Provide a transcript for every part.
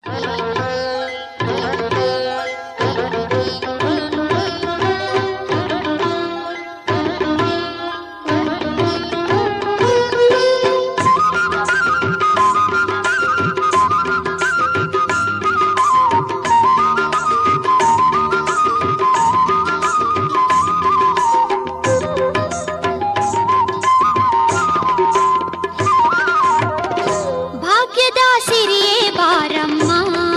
ಭಾಗ್ಯದ ಸಿರಿಯೇ ಬಾರಮ್ಮ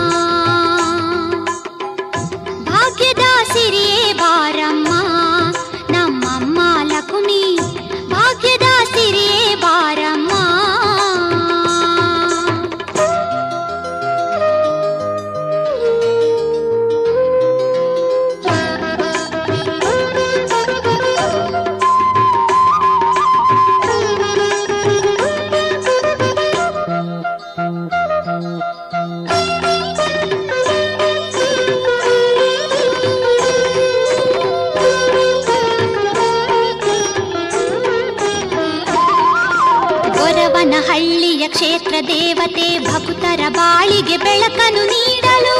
ಭಾಗ್ಯದ ಸಿರಿಯೇ ಬಾರಮ್ಮ ನಮ್ಮಮ್ಮ ಲಕುಮಿ ಭಾಗ್ಯದ ಸಿರಿಯೇ ಬಾರಮ್ಮ ಗೊರವನಹಳ್ಳಿಯ ಕ್ಷೇತ್ರ ದೇವತೆ ಭಕ್ತರ ಬಾಳಿಗೆ ಬೆಳಕನ್ನು ನೀಡಲು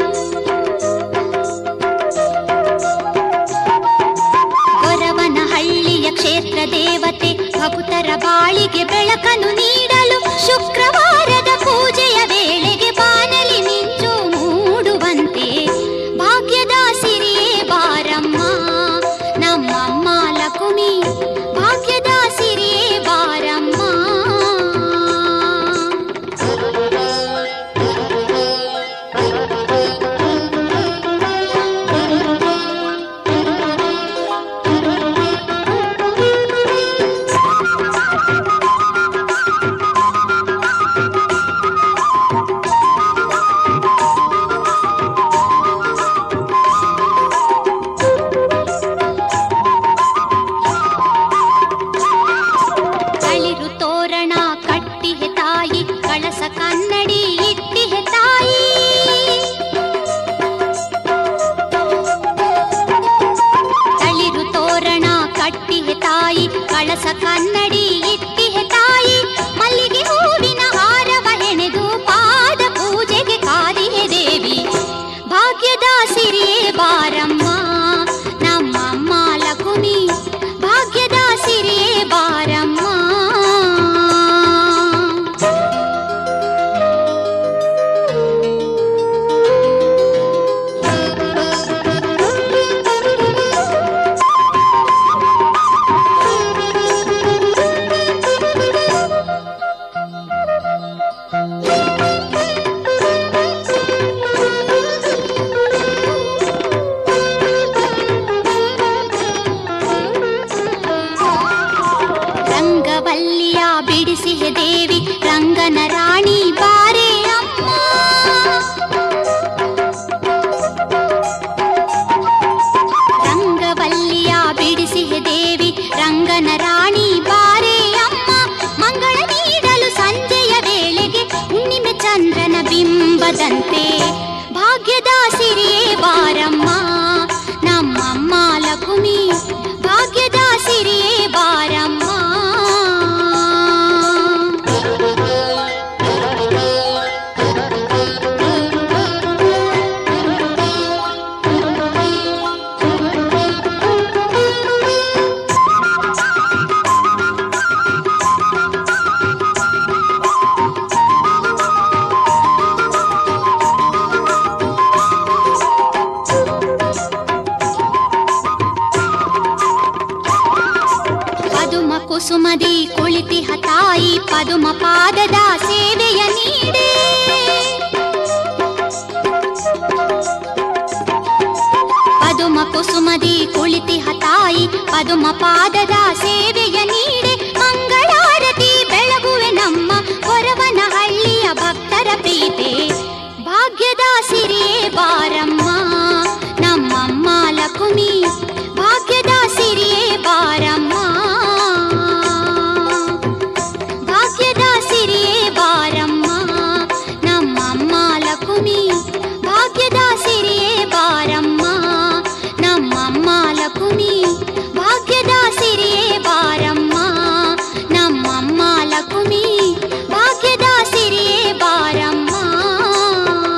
ಗೊರವನಹಳ್ಳಿಯ ಕ್ಷೇತ್ರ ದೇವತೆ ಭಕ್ತರ ಬಾಳಿಗೆ ಬೆಳಕನ್ನು ನೀಡಲು ಶುಕ್ರವಾರದ ಪೂಜೆಯ ವೇಳೆಗೆ ಬಾನಲಿ ಮಿಂಚು ಮೂಡುವಂತೆ ಭಾಗ್ಯದ ಸಿರಿಯೇ ಬಾರಮ್ಮ ನಮ್ಮಮ್ಮ ಲಕುಮಿ ಭಾಗ್ಯದ ಸಿರಿಯೇ ಬಾರಮ್ಮ ತಳಿರು ತೋರಣ ಕಟ್ಟಿಹೆ ತಾಯಿ ಕಳಸ ಕನ್ನಡಿ ಇಟ್ಟಿಹೆ ತಾಯಿ ತಳಿರು ತೋರಣ ಕಟ್ಟಿಹೆ ತಾಯಿ ಕಳಸ ಕನ್ನಡಿ ಇಟ್ಟಿಹೆ ತಾಯಿ ಮಲ್ಲಿಗೆ ಹೂವಿನ ಹಾರವ ಹೆಣೆದು ಪಾದ ಪೂಜೆಗೆ ಕಾದಿಹೆ ದೇವಿ ಭಾಗ್ಯದ ಸಿರಿಯೇ ಬಾರಮ್ಮ ನಮ್ಮಮ್ಮ ಲಕುಮಿ ಭಾಗ್ಯದ ಸಿರಿಯೇ ಬಾರಮ್ಮ ರಂಗವಲ್ಲಿಯ ಬಿಡಿಸಿಹೆ ದೇವಿ ರಂಗನ ರಾಣಿ ಬಾರೆ ಅಮ್ಮ ರಂಗವಲ್ಲಿಯ ಬಿಡಿಸಿಹೆ ದೇವಿ ರಂಗನ ರಾಣಿ ಬಾರೆ ಅಮ್ಮ ಮಂಗಳ ನೀಡಲು ಸಂಜೆಯ ವೇಳೆಗೆ ಹುಣ್ಣಿಮೆ ಚಂದ್ರನ ಬಿಂಬದಂತೆ ಭಾಗ್ಯದ ಸಿರಿಯೇ ಬಾರಮ್ಮ ನಮ್ಮಮ್ಮ ಲಕುಮಿ ಭಾಗ್ಯದ ಸಿರಿಯೇ ಬಾರಮ್ಮ ಪದುಮ ಕುಸುಮದಿ ಕುಳಿತಿಹ ತಾಯಿ ಪದುಮ ಪಾದದ ಸೇವೆಯ ನೀಡೆ ಪದುಮ ಕುಸುಮದಿ ಕುಳಿತಿಹ ತಾಯಿ ಪದುಮ ಪಾದದ ಸೇವೆಯ ನೀಡೆ ಮಂಗಳಾರತಿ ಬೆಳಗುವೆ ನಮ್ಮ ಕೊರವನ ಹಳ್ಳಿಯ ಭಕ್ತರ ಪ್ರೀತೆ ಭಾಗ್ಯದ ಸಿರಿಯೇ ಬಾರಮ್ಮ ನಮ್ಮಮ್ಮ ಲಕುಮಿ ಭಾಗ್ಯದ ಸಿರಿಯೇ ಬಾರಮ್ಮ ಭಾಗ್ಯದ ಸಿರಿಯೇ ಬಾರಮ್ಮ ನಮ್ಮಮ್ಮ ಲಕುಮಿ ಭಾಗ್ಯದ ಸಿರಿಯೇ ಬಾರಮ್ಮ ನಮ್ಮಮ್ಮ ಲಕುಮಿ ಭಾಗ್ಯದ ಸಿರಿಯೇ ಬಾರಮ್ಮ ನಮ್ಮಮ್ಮ ಲಕುಮಿ ಭಾಗ್ಯದ ಸಿರಿಯೇ ಬಾರಮ್ಮ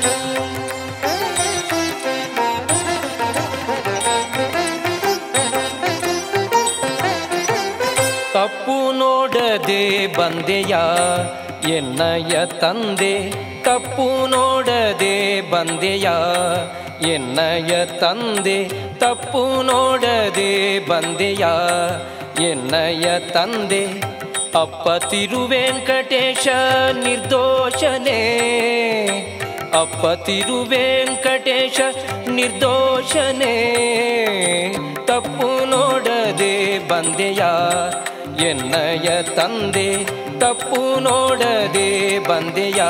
ತಪ್ಪು ನೋಡದೆ ಬಂದೆಯ ಎನ್ನಯ ತಂದೆ ತಪ್ಪು ನೋಡದೆ ಬಂದೆಯ ಎನ್ನಯ ತಂದೆ ತಪ್ಪು ನೋಡದೆ ಬಂದೆಯ ಎನ್ನಯ ತಂದೆ ಅಪ್ಪ ತಿರುವೆಂಕಟೇಶ ನಿರ್ದೋಷನೇ ಅಪ್ಪ ತಿರುವೆಂಕಟೇಶ ನಿರ್ದೋಷನೇ ತಪ್ಪು ನೋಡದೆ ಬಂದೆಯ ಎನ್ನಯ ತಂದೆ ತಪ್ಪು ನೋಡದೆ ಬಂದೆಯ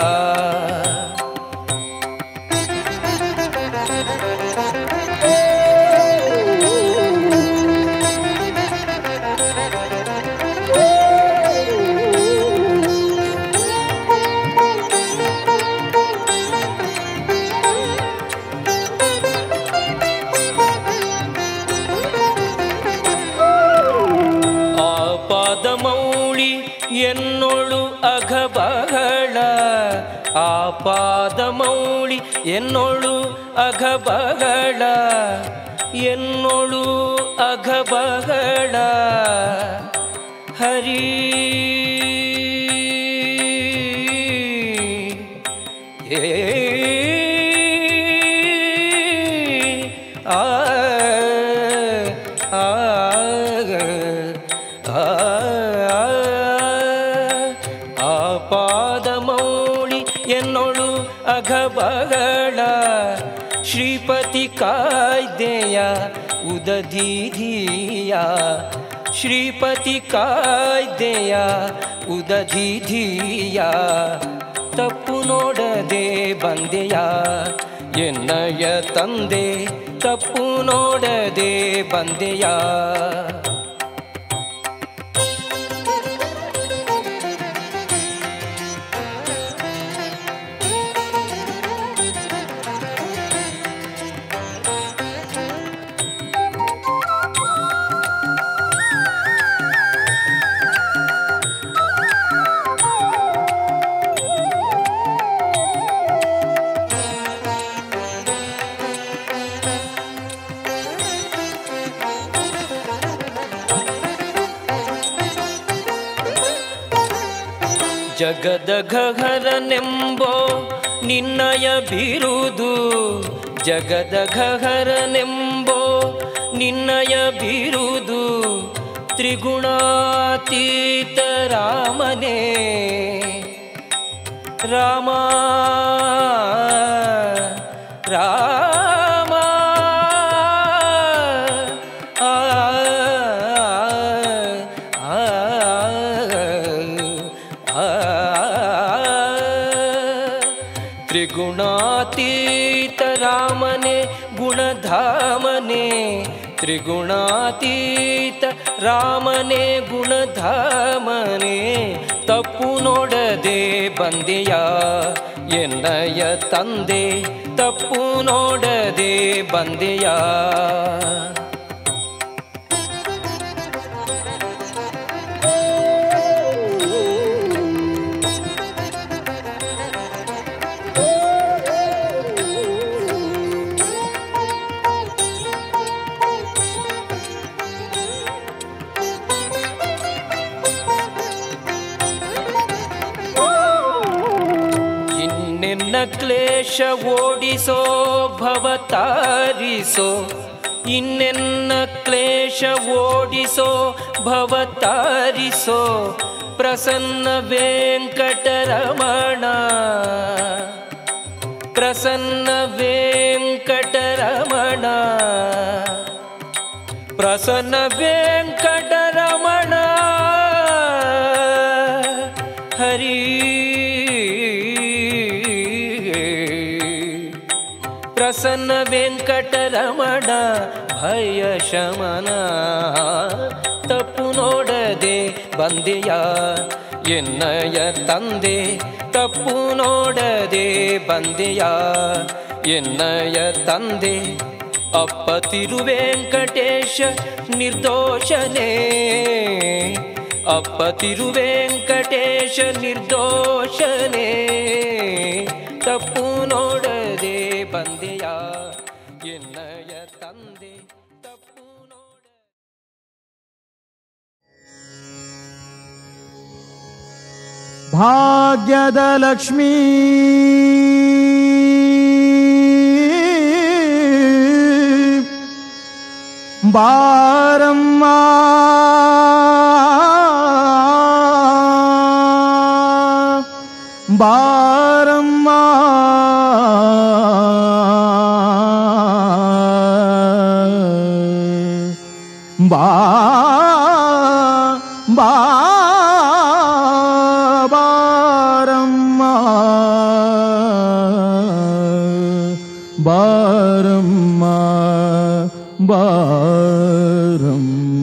ಆಪಾದ ಮೌಳಿ ಎನ್ನೊಳು ಅಘಬಗಳ ಆಪಾದ ಮೌಳಿ ಎನ್ನೊಳು ಅಘಬಗಳ ಎನ್ನೊಳು ಅಘಬಗಳ ಹರಿ ಏ ಆ ಆ ಆಪಾದ ಮೌಳಿ ಎನ್ನೊಳು ಅಘಬಗಳ ಶ್ರೀಪತಿ ಕಾಯ್ದೆಯ ಉದಧಿಧಿಯ ಶ್ರೀಪತಿ ಕಾಯ್ದೆಯ ಉದಧಿಧಿಯ ತಪ್ಪು ನೋಡದೆ ಬಂದೆಯ ಎನ್ನಯ ತಂದೆ ತಪ್ಪು ನೋಡದೆ ಬಂದೆಯ ಜಗದ ಘಹರನೆಂಬೋ ನಿನ್ನಯ ಬಿರುದು ಜಗದ ಘಹರನೆಂಬೋ ನಿನ್ನಯ ಬಿರುದು ತ್ರಿಗುಣಾತೀತ ರಾಮನೇ ರಾಮ ರಾಮ ಆ, ಆ, ಆ, ತ್ರಿಗುಣಾತೀತ ರಾಮನೆ ಗುಣಧಾಮನೆ ತ್ರಿಗುಣಾತೀತ ರಾಮನೆ ಗುಣಧಾಮನೆ ತಪ್ಪು ನೋಡದೆ ಬಂದೆಯ ಎನ್ನಯ ತಂದೆ ತಪ್ಪು ನೋಡದೆ ಬಂದೆಯ ಇನ್ನೆನ್ನ ಕ್ಲೇಶ ಓಡಿಸೋ ಭವತಾರಿಸೋ ಇನ್ನೆನ್ನ ಕ್ಲೇಶ ಓಡಿಸೋ ಭವತಾರಿಸೋ ಪ್ರಸನ್ನ ವೆಂಕಟರಮಣ ಪ್ರಸನ್ನ ವೆಂಕಟರಮಣ ಪ್ರಸನ್ನ ವೆಂಕಟರಮಣ ಹರಿ ಪ್ರಸನ್ನ ವೆಂಕಟರಮಣ ಭಯ ಶಮನ ತಪ್ಪು ನೋಡದೆ ಬಂದೆಯ ಎನ್ನಯ ತಂದೆ ತಪ್ಪು ನೋಡದೆ ಬಂದೆಯ ಎನ್ನಯ ತಂದೆ ಅಪ್ಪ ತಿರುವೆಂಕಟೇಶ ನಿರ್ದೋಷನೇ ಅಪ್ಪ ತಿರುವೆಂಕಟೇಶ ನಿರ್ದೋಷನೇ ತಪ್ಪು ನೋಡದೆ ಬಂದೆ ತಪ್ಪು ನೋಡ ಭಾಗ್ಯದ ಲಕ್ಷ್ಮೀ ಬಾರಮ್ಮ ಬಾರಮ್ಮ ಬಾ ಬಾ ಬಾರಮ್ಮ ಬಾರಮ್ಮ ಬಾರಮ್ಮ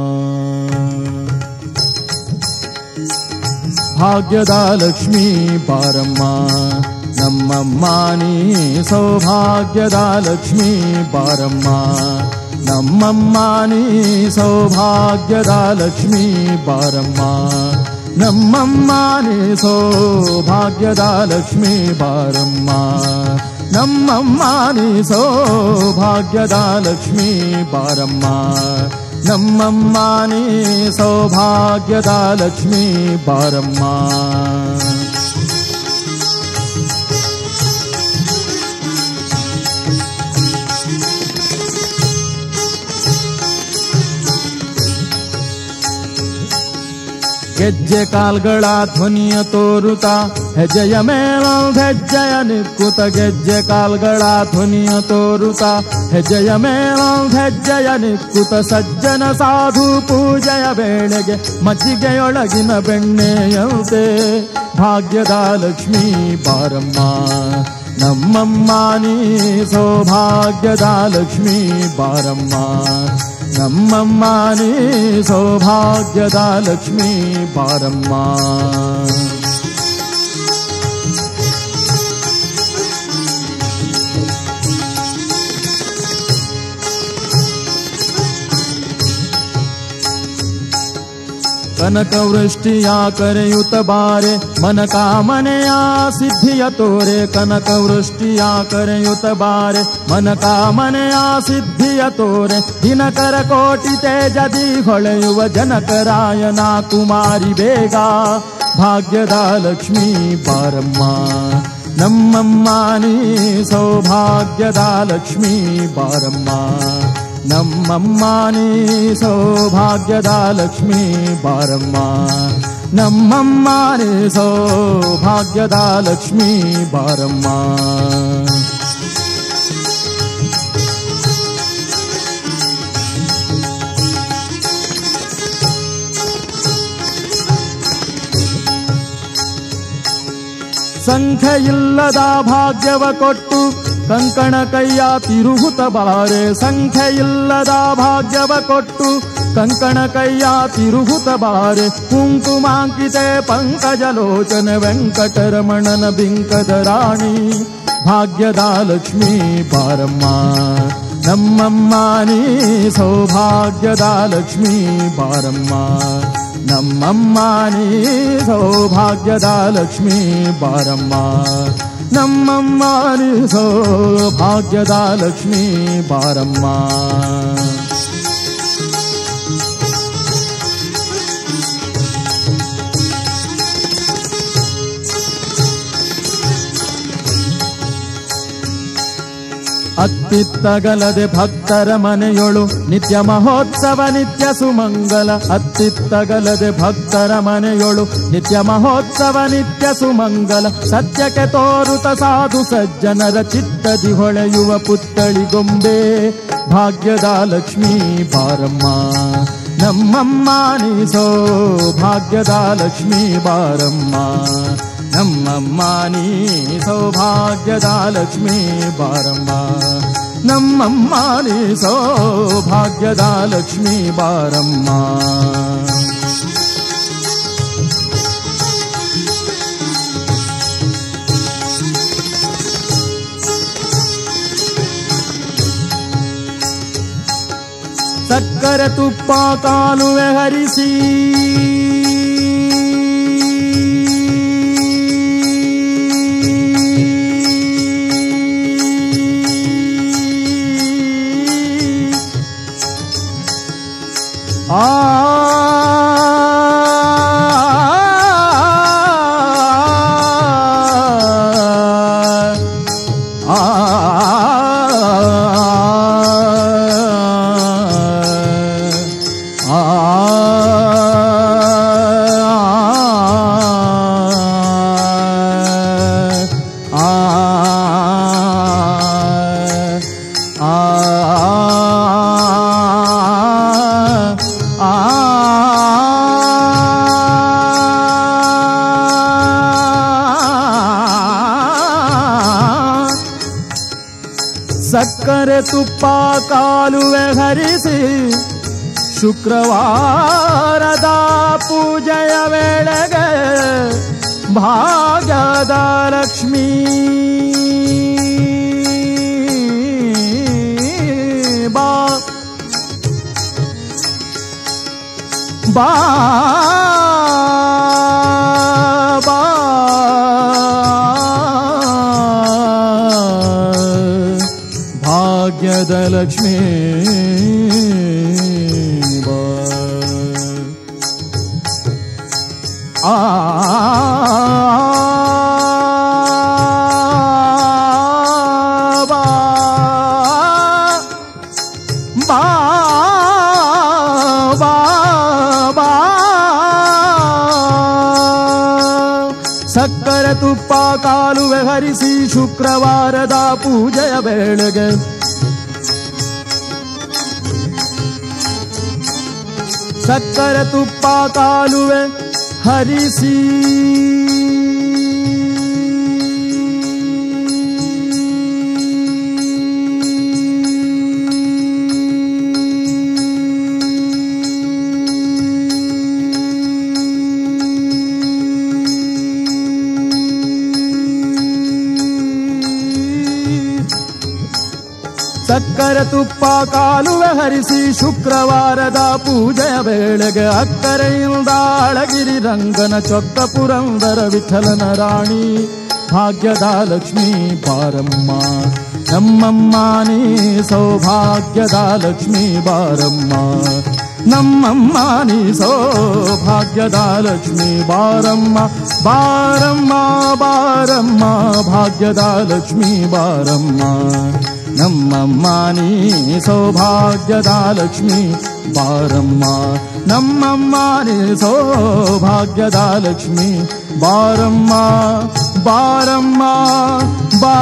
ಭಾಗ್ಯದ ಲಕ್ಷ್ಮೀ ಬಾರಮ್ಮ ನಮ್ಮಮ್ಮ ನೀ ಸೌಭಾಗ್ಯದ ಲಕ್ಷ್ಮೀ ಬಾರಮ್ಮ ನಮ್ಮಮ್ಮ ನೀ ಸೌಭಾಗ್ಯದ ಲಕ್ಷ್ಮೀ ಬಾರಮ್ಮ ನಮ್ಮಮ್ಮ ನೀ ಸೌಭಾಗ್ಯದ ಲಕ್ಷ್ಮೀ ಬಾರಮ್ಮ ನಮ್ಮಮ್ಮ ನೀ ಸೌಭಾಗ್ಯದ ಲಕ್ಷ್ಮೀ ಬಾರಮ್ಮ ನಮ್ಮಮ್ಮ ನೀ ಸೌಭಾಗ್ಯದ ಲಕ್ಷ್ಮೀ ಬಾರಮ್ಮ ಗೆಜ್ಜೆ ಕಾಲ್ಗಳ ಧ್ವನಿಯ ತೋರುತ್ತ ಹೆಜ್ಜೆಯ ಮೇಲ ಹೆಜ್ಜೆಯ ನಿಕ್ಕುತ ಗೆಜ್ಜೆ ಕಾಲ್ಗಳ ಧ್ವನಿಯ ತೋರುತ್ತ ಹೆಜ್ಜೆಯ ಮೇಲ ಹೆಜ್ಜೆಯ ನಿಕ್ಕುತ ಸಜ್ಜನ ಸಾಧು ಪೂಜೆಯ ವೇಳೆಗೆ ಮಜ್ಜಿಗೆಯೊಳಗಿನ ಬೆಣ್ಣೆಯಂತೆ ಭಾಗ್ಯದ ಲಕ್ಷ್ಮೀ ಬಾರಮ್ಮ ನಮ್ಮಮ್ಮ ನೀ ಸೌಭಾಗ್ಯದ ಲಕ್ಷ್ಮೀ ಬಾರಮ್ಮ ನಮ್ಮಮ್ಮ ನೀ ಸೌಭಾಗ್ಯದ ಲಕ್ಷ್ಮೀ ಬಾರಮ್ಮ ಕನಕ ವೃಷ್ಟಿಯ ಕರೆಯುತ್ತ ಬಾರೆ ಮನ ಕಾಮನೆಯ ಸಿದ್ಧಿಯ ತೋರೆ ಕನಕ ವೃಷ್ಟಿಯ ಕರೆಯುತ್ತ ಬಾರೆ ಮನ ಕಾಮನೆಯ ಸಿದ್ಧಿಯ ತೋರೆ ದಿನಕರ ಕೋಟಿ ತೇಜದಿ ಹೊಳೆಯುವ ಜನಕರಾಯನ ಕುಮಾರಿ ಬೇಗ ಭಾಗ್ಯದ ಲಕ್ಷ್ಮೀ ಬಾರಮ್ಮ ನಮ್ಮಮ್ಮ ನೀ ಸೌಭಾಗ್ಯದ ಲಕ್ಷ್ಮೀ ಬಾರಮ್ಮ ನಮ್ಮಮ್ಮ ನೀ ಸೌಭಾಗ್ಯದ ಲಕ್ಷ್ಮೀ ಬಾರಮ್ಮ ನಮ್ಮಮ್ಮ ನೀ ಸೌಭಾಗ್ಯದ ಲಕ್ಷ್ಮೀ ಬಾರಮ್ಮ ಸಂಖ್ಯೆ ಇಲ್ಲದ ಭಾಗ್ಯವ ಕೊಟ್ಟು ಕಂಕಣ ಕೈಯ ತಿರುಗುತ್ತ ಬಾರೆ ಸಂಖ್ಯೆ ಇಲ್ಲದ ಭಾಗ್ಯವ ಕೊಟ್ಟು ಕಂಕಣ ಕೈಯ ತಿರುಗುತ್ತ ಬಾರೆ ಕುಂಕುಮಾಂಕಿತೆ ಪಂಕಜಲೋಚನ ವೆಂಕಟರಮಣನ ಬಿಂಕದ ರಾಣಿ ಭಾಗ್ಯದ ಲಕ್ಷ್ಮೀ ಬಾರಮ್ಮ ನಮ್ಮಮ್ಮ ನೀ ಸೌಭಾಗ್ಯದ ಲಕ್ಷ್ಮೀ ಬಾರಮ್ಮ ನಮ್ಮಮ್ಮ ನೀ ಸೌಭಾಗ್ಯದ ಲಕ್ಷ್ಮೀ ಬಾರಮ್ಮ ನಮ್ಮಮ್ಮ ನೀ ಸೌಭಾಗ್ಯದ ಲಕ್ಷ್ಮೀ ಬಾರಮ್ಮ ಅತ್ತಿತ್ತಗಲದೆ ಭಕ್ತರ ಮನೆಯೊಳು ನಿತ್ಯ ಮಹೋತ್ಸವ ನಿತ್ಯ ಸುಮಂಗಲ ಅತ್ತಿತ್ತಗಲದೆ ಭಕ್ತರ ಮನೆಯೊಳು ನಿತ್ಯ ಮಹೋತ್ಸವ ನಿತ್ಯ ಸುಮಂಗಲ ಸತ್ಯಕ್ಕೆ ತೋರುತ ಸಾಧು ಸಜ್ಜನರ ಚಿತ್ತದಿ ಹೊಳೆಯುವ ಪುತ್ತಳಿ ಗೊಂಬೆ ಭಾಗ್ಯದ ಲಕ್ಷ್ಮೀ ಬಾರಮ್ಮ ನಮ್ಮಮ್ಮ ನೀ ಸೌಭಾಗ್ಯದ ಲಕ್ಷ್ಮೀ ಬಾರಮ್ಮ ನಮ್ಮಮ್ಮ ನೀ ಸೌಭಾಗ್ಯದ ಲಕ್ಷ್ಮೀ ಬಾರಮ್ಮ ನಮ್ಮಮ್ಮ ನೀ ಸೌಭಾಗ್ಯದ ಲಕ್ಷ್ಮೀ ಬಾರಮ್ಮ ಸಕ್ಕರೆ ತುಪ್ಪ ಕಾಲುವೆ ಹರಿಸಿ ಆ ಆ ಸಕ್ಕರೆ ತುಪ್ಪ ಕಾಲುವೆ ಹರಿಸಿ ಶುಕ್ರವಾರದ ಪೂಜೆಯ ವೇಳೆಗೆ ಭಾಗ್ಯದ ಲಕ್ಷ್ಮೀ ಬಾ ಬಾ ಬಾ ಭಾಗ್ಯದ ಲಕ್ಷ್ಮೀ ಬಾ ಆ ಬಾ ಬಾ ಬಾ ಬಾ ಸಕ್ಕರೆ ತುಪ್ಪ ಕಾಲುವೆ ಹರಿಸಿ ಶುಕ್ರವಾರದ ಪೂಜೆಯ ವೇಳೆಗೆ ಸಕ್ಕರೆ ತುಪ್ಪ ಕಾಲುವೆ ಹರಿಸಿ ಸಕ್ಕರೆ ತುಪ್ಪ ಕಾಲುವೆ ಹರಿಸಿ ಶುಕ್ರವಾರದ ಪೂಜೆಯ ವೇಳೆಗೆ ಅಕ್ಕರೆಯಿಂದ ಅಳಗಿರಿ ರಂಗನ ಚೊಕ್ಕ ಪುರಂದರ ವಿಠಲನ ರಾಣಿ ಭಾಗ್ಯದ ಲಕ್ಷ್ಮೀ ಬಾರಮ್ಮ ನಮ್ಮಮ್ಮ ನೀ ಸೌಭಾಗ್ಯದ ಲಕ್ಷ್ಮೀ ಬಾರಮ್ಮ ನಮ್ಮಮ್ಮ ನೀ ಸೌಭಾಗ್ಯದ ಲಕ್ಷ್ಮೀ ಬಾರಮ್ಮ ಬಾರಮ್ಮ ಬಾರಮ್ಮ ಭಾಗ್ಯದ ಲಕ್ಷ್ಮೀ ಬಾರಮ್ಮ ನಮ್ಮಮ್ಮ ನೀ ಸೌಭಾಗ್ಯದ ಲಕ್ಷ್ಮಿ ಬಾರಮ್ಮ ನಮ್ಮಮ್ಮ ನೀ ಸೌಭಾಗ್ಯದ ಲಕ್ಷ್ಮಿ ಬಾರಮ್ಮ ಬಾರಮ್ಮ ಬಾ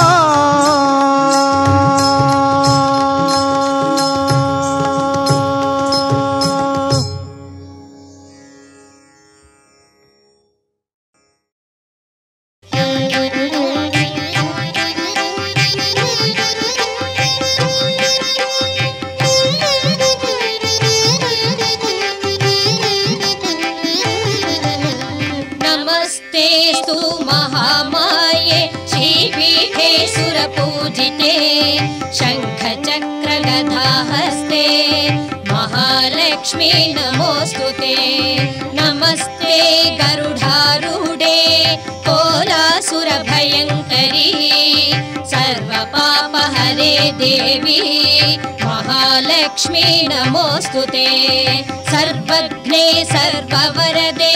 नमस्तेऽस्तु महामाये श्रीपीठे सुरपूजिते शङ्खचक्रगदाहस्ते महालक्ष्मी नमोऽस्तु ते नमस्ते गरुडारूढे कोलासुरभयङ्करी सर्वपापहरे देवी महालक्ष्मी नमोऽस्तु ते सर्वज्ञे सर्ववरदे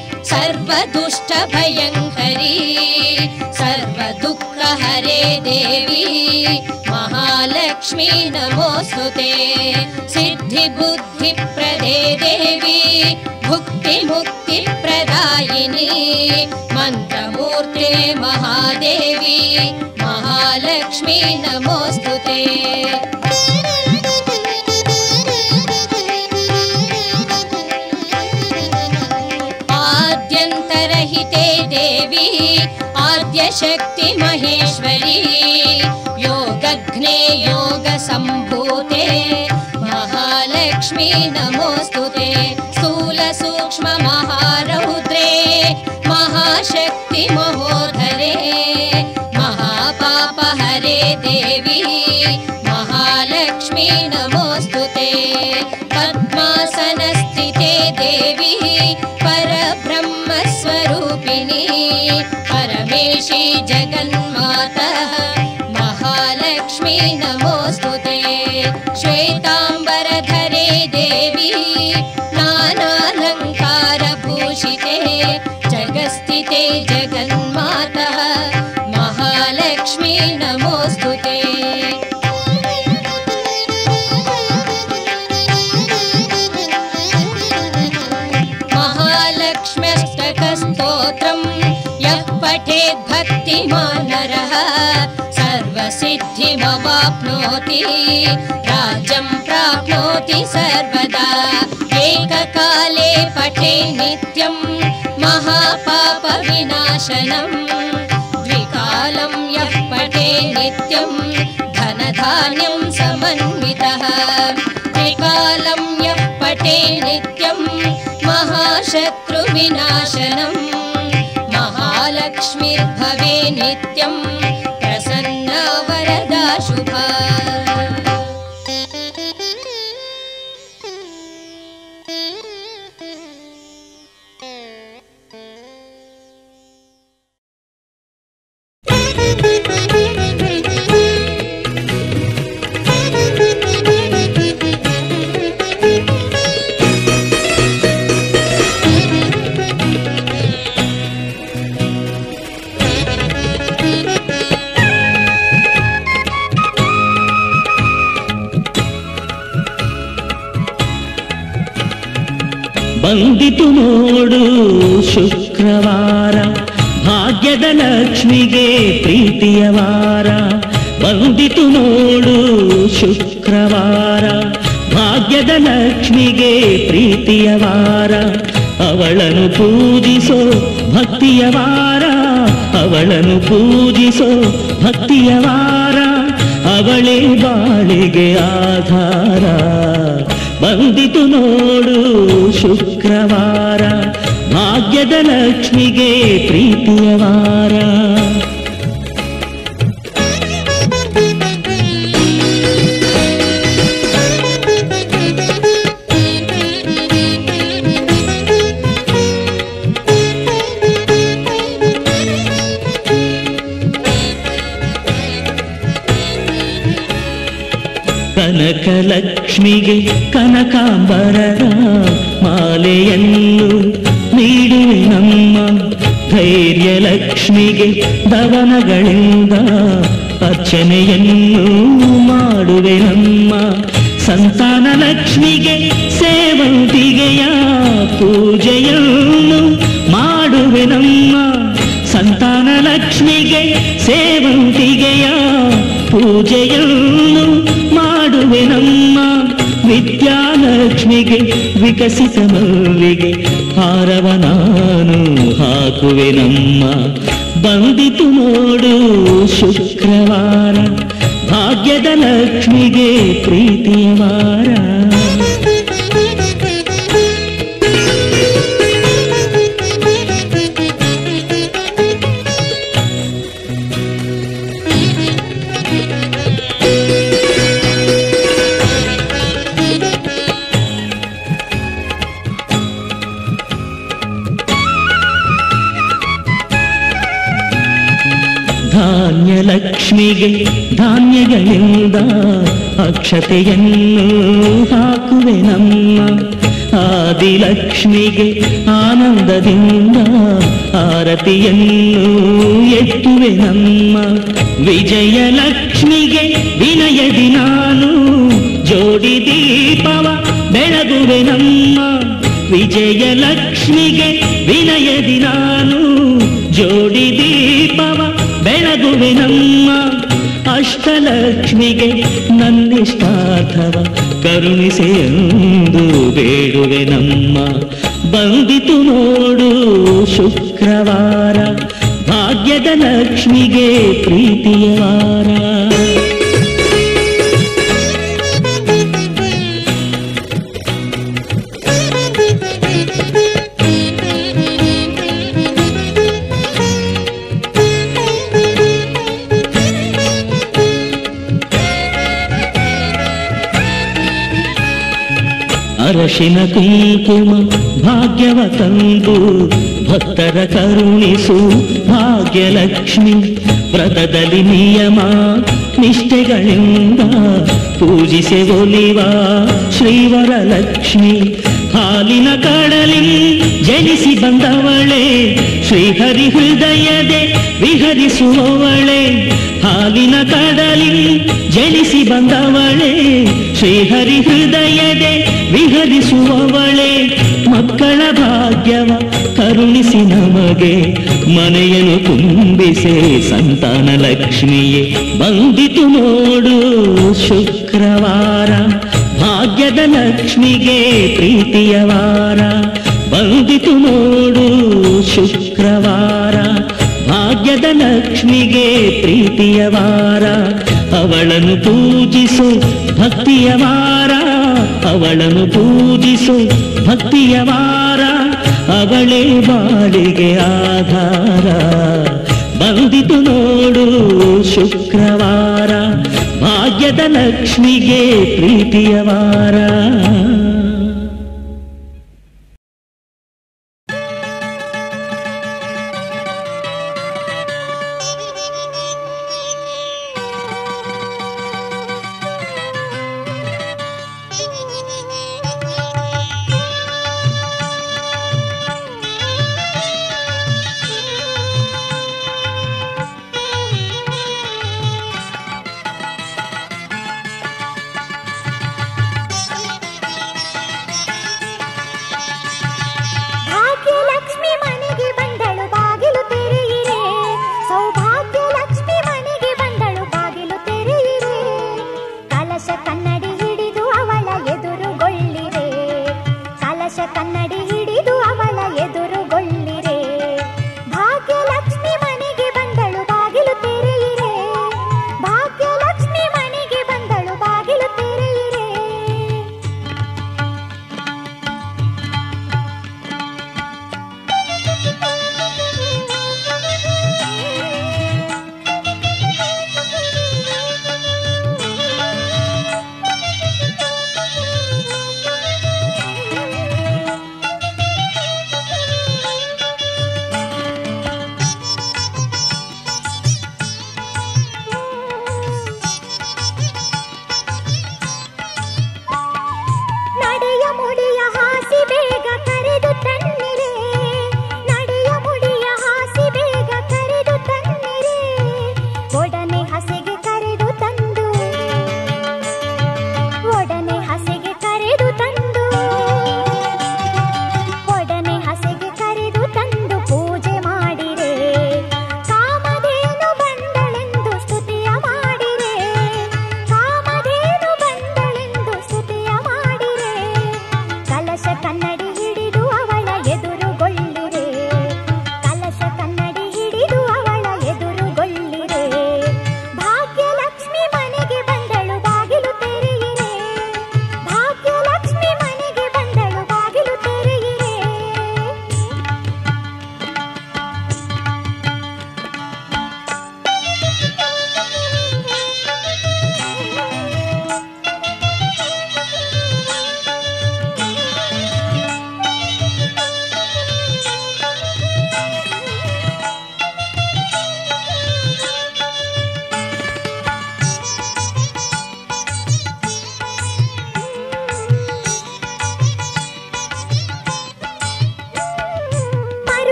सर्वदुष्टभयङ्करी सर्वदुःखहरे देवी महालक्ष्मी नमोऽस्तु ते सिद्धिबुद्धिप्रदे देवी भुक्तिमुक्तिप्रदायिनी मन्त्रमूर्ते महादेवी महालक्ष्मी नमोऽस्तु ते आद्यन्तरहिते देवी आद्यशक्ति महेश्वरी योगघ्ने योगसम्भूते महालक्ष्मी नमोऽस्तु ते स्थूलसूक्ष्म महारौद्रे महाशक्ति महोधरे महापापहरे देवी महालक्ष्मी नमोऽस्तु ते पद्मासनस्थिते देवी परब्रह्मस्वरूपिणी परमेशी जगन्मातः महालक्ष्मी नमोऽस्तु ते श्वेताम्बरधरे देवी नानालङ्कारभूषिते जगस्थिते जगन्मातः महालक्ष्मी नमोऽस्तु ನಮೋಸ್ತುತೆ महालक्ष्म्यष्टकस्तोत्रम् यः पठेत् भक्तिमान् नरः सर्वसिद्धिमवाप्नोति राज्यं प्राप्नोति सर्वदा एककाले पठे नित्यं महापापविनाशनम् द्विकालं यः पठे नित्यं धनधान्यं समन्वितः त्रिकालं यः पठे नित्यं महाशत्रुविनाशनम् महालक्ष्मीर्भवे नित्यं प्रसन्ना वरदा शुभा ಬಂದಿತು ನೋಡು ಶುಕ್ರವಾರ ಭಾಗ್ಯದ ಲಕ್ಷ್ಮಿಗೆ ಪ್ರೀತಿಯ ವಾರ ಬಂದಿತು ನೋಡು ಶುಕ್ರವಾರ ಭಾಗ್ಯದ ಲಕ್ಷ್ಮಿಗೆ ಪ್ರೀತಿಯ ವಾರ ಅವಳನು ಪೂಜಿಸೋ ಭಕ್ತಿಯ ವಾರ ಅವಳನು ಪೂಜಿಸೋ ಭಕ್ತಿಯ ವಾರ ಅವಳೇ ಬಾಳಿಗೆ ಆಧಾರ ಬಂದಿತು ನೋಡು ಶುಕ್ರವಾರ ಭಾಗ್ಯದ ಲಕ್ಷ್ಮಿಗೆ ಪ್ರೀತಿಯ ವಾರ ಕನಕಲಕ್ಷ್ಮಿಗೆ ಕನಕಾಂಬರದ ಮಾಲೆಯನ್ನು ನೀಡುವೆ ನಮ್ಮ ಧೈರ್ಯ ಲಕ್ಷ್ಮಿಗೆ ದವನಗಳಿಂದ ಅರ್ಚನೆಯನ್ನು ಮಾಡುವೆ ನಮ್ಮ ಸಂತಾನ ಲಕ್ಷ್ಮಿಗೆ ಸೇವಂತಿಗೆಯ ಪೂಜೆಯನ್ನು ಮಾಡುವೆ ನಮ್ಮ ಸಂತಾನ ಲಕ್ಷ್ಮಿಗೆ ಸೇವಂತಿಗೆಯ ಪೂಜೆಯನ್ನು ಮಾಡುವೆ ನಮ್ಮ ವಿದ್ಯಾಲಕ್ಷ್ಮಿಗೆ ವಿಕಸಿತ ಮಲ್ಲಿಗೆ ಹಾರವ ನಾನು ಹಾಕುವೆ ನಮ್ಮ ಬಂದಿತು ನೋಡು ಶುಕ್ರವಾರ ಭಾಗ್ಯದ ಲಕ್ಷ್ಮಿಗೆ ಪ್ರೀತಿಯ ವಾರ ಧಾನ್ಯ ಲಕ್ಷ್ಮಿಗೆ ಧಾನ್ಯಗಳಿಂದ ಅಕ್ಷತೆಯನ್ನು ಹಾಕುವೆ ನಮ್ಮ ಆದಿಲಕ್ಷ್ಮಿಗೆ ಆನಂದದಿಂದ ಆರತಿಯನ್ನು ಎತ್ತುವೆ ನಮ್ಮ ವಿಜಯಲಕ್ಷ್ಮಿಗೆ ವಿನಯದಿ ನಾನು ಜೋಡಿ ದೀಪವ ಬೆಳಗುವೆ ನಮ್ಮ ವಿಜಯಲಕ್ಷ್ಮಿಗೆ ವಿನಯದಿ ನಾನು ಜೋಡಿ ದೀಪವ ಬೆಳಗುವೆ ನಮ್ಮ ಅಷ್ಟಲಕ್ಷ್ಮಿಗೆ ನನ್ನಿಷ್ಟಾರ್ಥವ ಕರುಣಿಸೆ ಎಂದು ಬೇಡುವೆ ನಮ್ಮ ಬಂದಿತು ನೋಡು ಶುಕ್ರವಾರ ಭಾಗ್ಯದ ಲಕ್ಷ್ಮಿಗೆ ಪ್ರೀತಿಯ ವಾರ ಅರಶಿನ ಕುಂಕುಮ ಭಾಗ್ಯವ ತಂದು ಭಕ್ತರ ಕರುಣಿಸು ಭಾಗ್ಯಲಕ್ಷ್ಮಿ ವ್ರತದಲ್ಲಿ ನಿಯಮ ನಿಷ್ಠೆಗಳಿಂದ ಪೂಜಿಸೆ ಒಲಿವ ಶ್ರೀವರ ಲಕ್ಷ್ಮಿ ಹಾಲಿನ ಕಡಲಿ ಜನಿಸಿ ಬಂದವಳೆ ಶ್ರೀಹರಿ ಹೃದಯದೆ ವಿಹರಿಸುವವಳೆ ಹಾಲಿನ ಕಡಲಿ ಜನಿಸಿ ಬಂದವಳೆ ಶ್ರೀಹರಿ ಹೃದಯದೆ ವಿಹರಿಸುವವಳೆ ಮಕ್ಕಳ ಭಾಗ್ಯವ ಕರುಣಿಸಿ ನಮಗೆ ಮನೆಯನ್ನು ತುಂಬಿಸೆ ಸಂತಾನ ಲಕ್ಷ್ಮಿಯೇ ಬಂದಿತು ನೋಡು ಶುಕ್ರವಾರ ಭಾಗ್ಯದ ಲಕ್ಷ್ಮಿಗೆ ಪ್ರೀತಿಯ ವಾರ ಬಂದಿತು ನೋಡು ಶುಕ್ರವಾರ ಭಾಗ್ಯದ ಲಕ್ಷ್ಮಿಗೆ ಪ್ರೀತಿಯ ವಾರ ಅವಳನ್ನು ಪೂಜಿಸು ಭಕ್ತಿಯ ವಾರ ಅವಳನ್ನು ಪೂಜಿಸು ಭಕ್ತಿಯ ವಾರ ಅವಳೇ ಬಾಳಿಗೆ ಆಧಾರ ಬಂದಿತು ನೋಡು ಶುಕ್ರವಾರ ಭಾಗ್ಯದ ಲಕ್ಷ್ಮಿಗೆ ಪ್ರೀತಿಯ ವಾರ Thank you.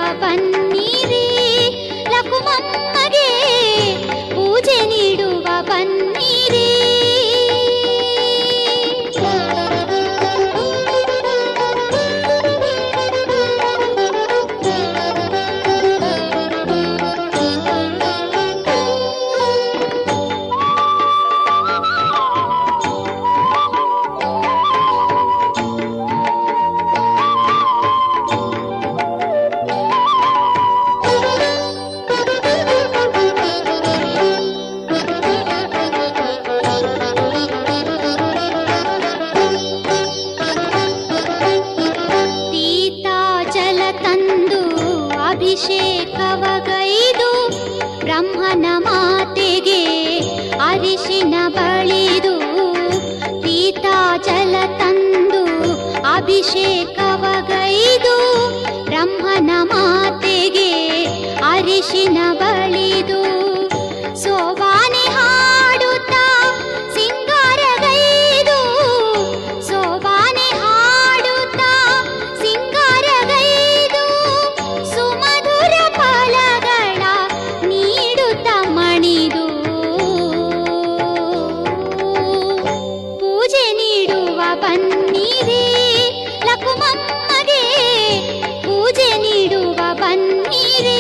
ಬನ್ನಿರಿ ಲಕುಮಮ್ಮಗೆ ಪೂಜೆ ನೀಡುವ ಬನ್ನಿರಿ ತೀತಾ ಜಲ ತಂದು ಅಭಿಷೇಕವಗೈದು ಬ್ರಹ್ಮನ ಮಾತೆಗೆ ಅರಿಶಿನ ಬಳಿದು ತೀತಾ ಜಲ ತಂದು ಅಭಿಷೇಕವಗೈದು ಬ್ರಹ್ಮನ ಮಾತೆಗೆ ಅರಿಶಿನ ಬಳಿದು ಸೋಬಾನೆ ಹಾಡುತ್ತಾ ಸಿಂಗಾರಗೈದು ಸೋಬಾನೆ ಹಾಡುತ್ತಾ ಸಿಂಗಾರಗೈದು ಸುಮಧುರ ಫಲಗಳ ನೀಡುತ್ತ ಮಣಿದು ಪೂಜೆ ನೀಡುವ ಬನ್ನಿರಿ ಲಕುಮಮ್ಮಗೆ ಪೂಜೆ ನೀಡುವ ಬನ್ನಿರಿ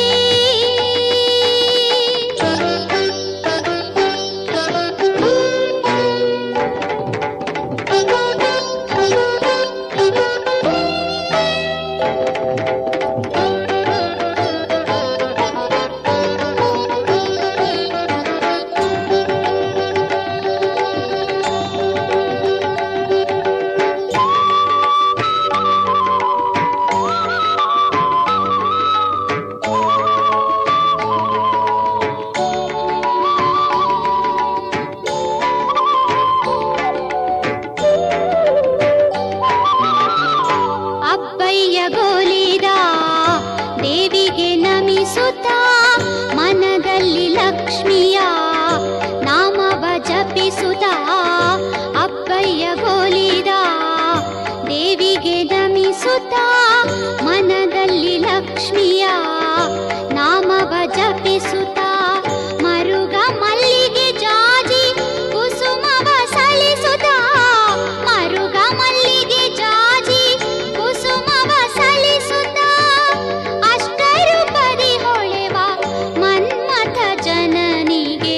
ಅಬ್ಬಯ್ಯ ಗೋಲಿದ ದೇವಿಗೆ ನಮಿಸುತ್ತ ಮನದಲ್ಲಿ ಲಕ್ಷ್ಮಿಯ ನಾಮವ ಜಪಿಸುತ್ತ ಅಬ್ಬಯ್ಯ ಗೋಲಿದ ದೇವಿಗೆ ನಮಿಸುತ್ತ ಮನದಲ್ಲಿ ಲಕ್ಷ್ಮಿಯ ನಾಮವ ಜಪಿಸುತ್ತ ಮರುಗ ಮಲ್ಲಿಗೆ ಜಾಜಿ ಕುಸುಮವ ಸಲಿಸುತ್ತ ಮರುಗ ಮಲ್ಲಿಗೆ ಜಾಜಿ ಕುಸುಮವ ಸಲಿಸುತ್ತ ಅಷ್ಟರು ಪದಿ ಹೊಳೆವ ಮನ್ಮಥ ಜನನಿಗೆ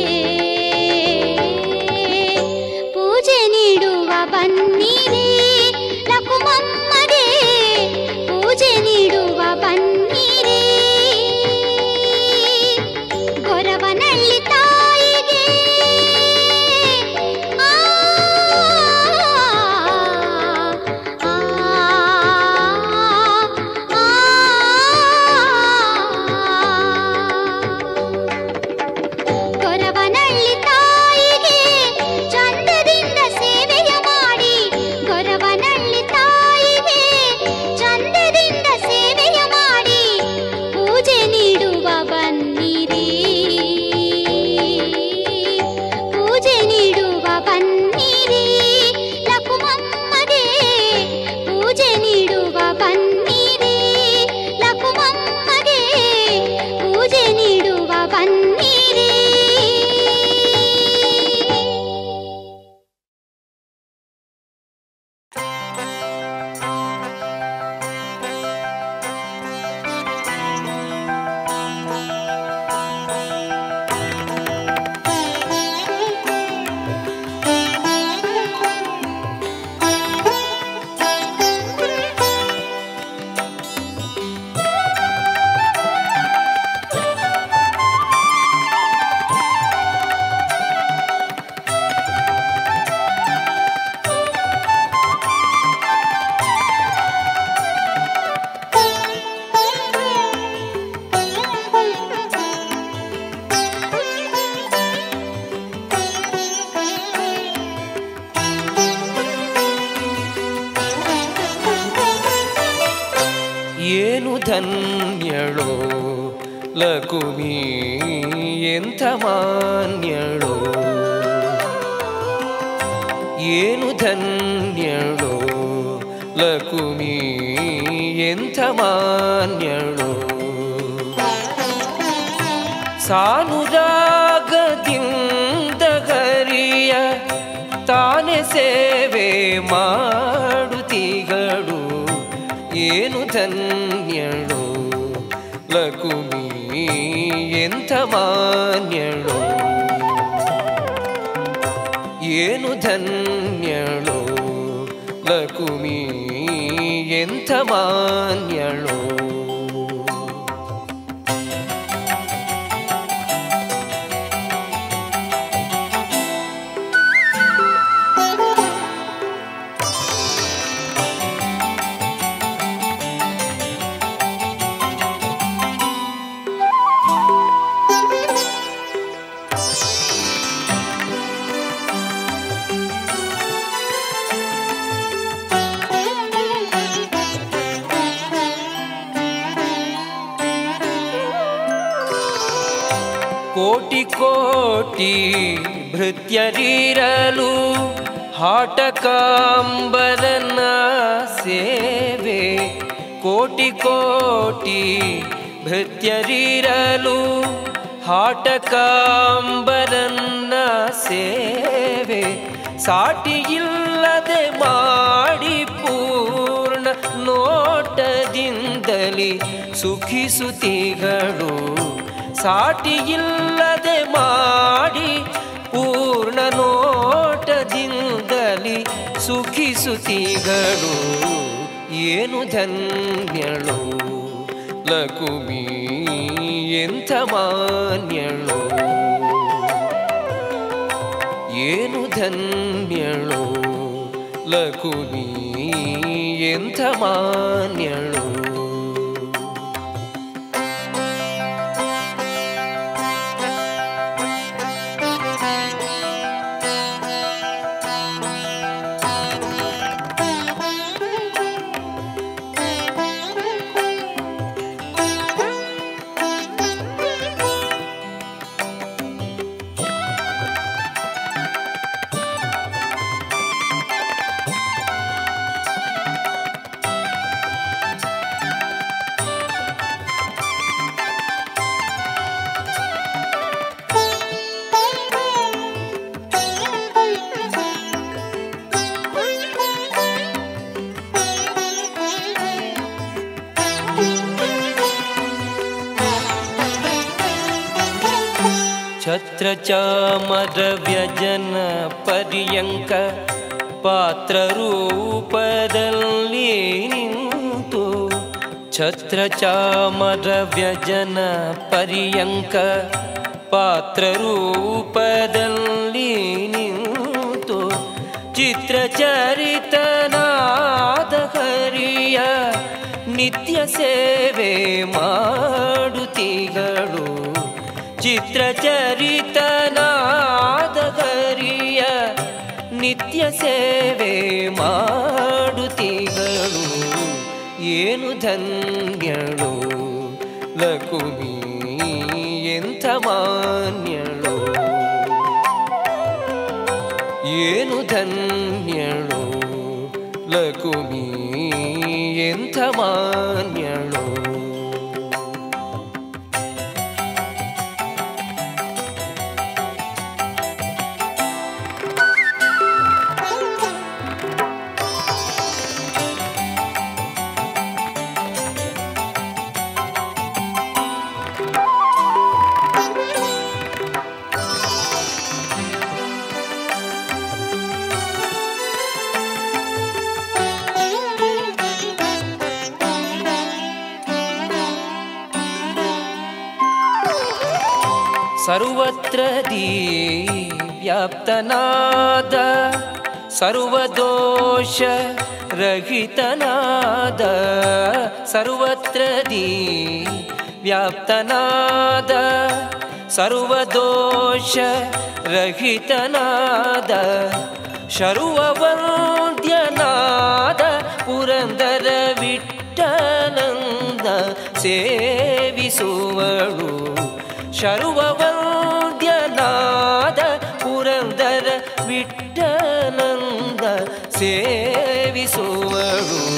ಪೂಜೆ ನೀಡುವ ಬನ್ನಿರಿ ಲಕುಮಮ್ಮಗೆ ಪೂಜೆ ನೀಡುವ ಬನ್ನಿರಿ ಗೊರವನಳ್ಳಿ ತಾಯಿಗೆ ಆ, ಆ, ಗೊರವನಳ್ಳಿ ತಾಯಿಗೆ ಚಂದದಿಂದ ಸೇವೆಯ ಮಾಡಿ ಗೊರವನಳ್ಳಿ ತಾಯಿಗೆ ಚಂದದಿಂದ ಸೇವೆಯ ಮಾಡಿ ಪೂಜೆ ನೀಡುವ ಬನ್ನಿರಿ ಪೂಜೆ ನೀಡುವ ಬನ್ನಿರಿ ಲಕುಮಮ್ಮಗೆ ಪೂಜೆ ನೀಡುವ ಬನ್ನಿರಿ ಲಕುಮಮ್ಮಗೆ ಪೂಜೆ ನೀಡುವ ಬನ್ನಿರಿ ಏನು ಧನ್ಯಳೋ ಲಕುಮಿ ಎಂಥ ಮಾನ್ಯಳೋ ಏನು ಧನ್ಯಳೋ ಲಕುಮಿ ಎಂಥ ಮಾನ್ಯಳು ಸಾನುರಾಗದಿಂದ ಗರಿಯ ತಾನೆ ಸೇವೆ ಮಾಡುತ್ತಿಗಳು ಏನು ಧನ್ಯಳು ಲಕುಮಿ ಎಂಥ ಮಾನ್ಯಳು ಏನು ಧನ್ಯಳು ಲಕುಮಿ ಎಂಥ ಮಾನ್ಯಳು ಕೋಟಿ ಕೋಟಿ ಭೃತ್ಯರಿರಲು ಹಾಟಕಾಂಬರನ ಸೇವೆ ಕೋಟಿ ಕೋಟಿ ಭೃತ್ಯರಿರಲು ಹಾಟಕಾಂಬರನ್ನ ಸೇವೆ ಸಾಟಿಯಿಲ್ಲದೆ ಮಾಡಿ ಪೂರ್ಣ ನೋಟದಿಂದಲಿ ಸುಖಿಸುತ್ತಿಗಳು ಸಾಟಿಯಿಲ್ಲದೆ ಮಾಡಿ ಪೂರ್ಣ ನೋಟದಿಂದಲಿ ಸುಖಿಸುತ್ತಿಗಳು ಏನು ಧನ್ಯಳು ಲಕುಮಿ ಎಂಥ ಮಾನ್ಯಳು ಏನು ಧನ್ಯಳು ಲಕುಮಿ ಎಂಥ ಮಾನ್ಯಳು ಛತ್ರಚಾಮರ ವ್ಯಜನ ಪರ್ಯಂಕ ಪಾತ್ರ ರೂಪದಲ್ಲಿ ನಿಂತು ಛತ್ರಚಾಮರ ವ್ಯಜನ ಪರ್ಯಂಕ ಪಾತ್ರ ರೂಪದಲ್ಲಿ ನಿಂತು ಚಿತ್ರಚರಿತನಾದ ಹರಿಯ ನಿತ್ಯ ಸೇವೆ ಮಾಡುತ್ತಿಗಳು ಚಿತ್ರಚರಿತನಾದ ಹರಿಯ ನಿತ್ಯ ಸೇವೆ ಮಾಡುತ್ತಿಗಳು ಏನು ಧನ್ಯಳು ಲಕುಮಿ ಎಂಥ ಮಾನ್ಯಳು ಏನು ಧನ್ಯಳು ಲಕುಮಿ ಎಂಥ ಮಾನ್ಯಳು ಸರ್ವತ್ರ ವ್ಯಾಪ್ತನಾದ ಸರ್ವದೋಷ ರಹಿತನಾದ ಸರ್ವತ್ರ ವ್ಯಾಪ್ತನಾದ ಸರ್ವದೋಷ ರಹಿತನಾದ ಶರ್ವವಂದ್ಯನಾದ ಪುರಂದರ ವಿಠ್ಠಲಂದ ಸೇವಿಸುವಳು ಶರ್ವವಂದ್ಯನಾದ ಪುರಂದರ ವಿಠ್ಠಲಂದ ಸೇವಿಸುವಳು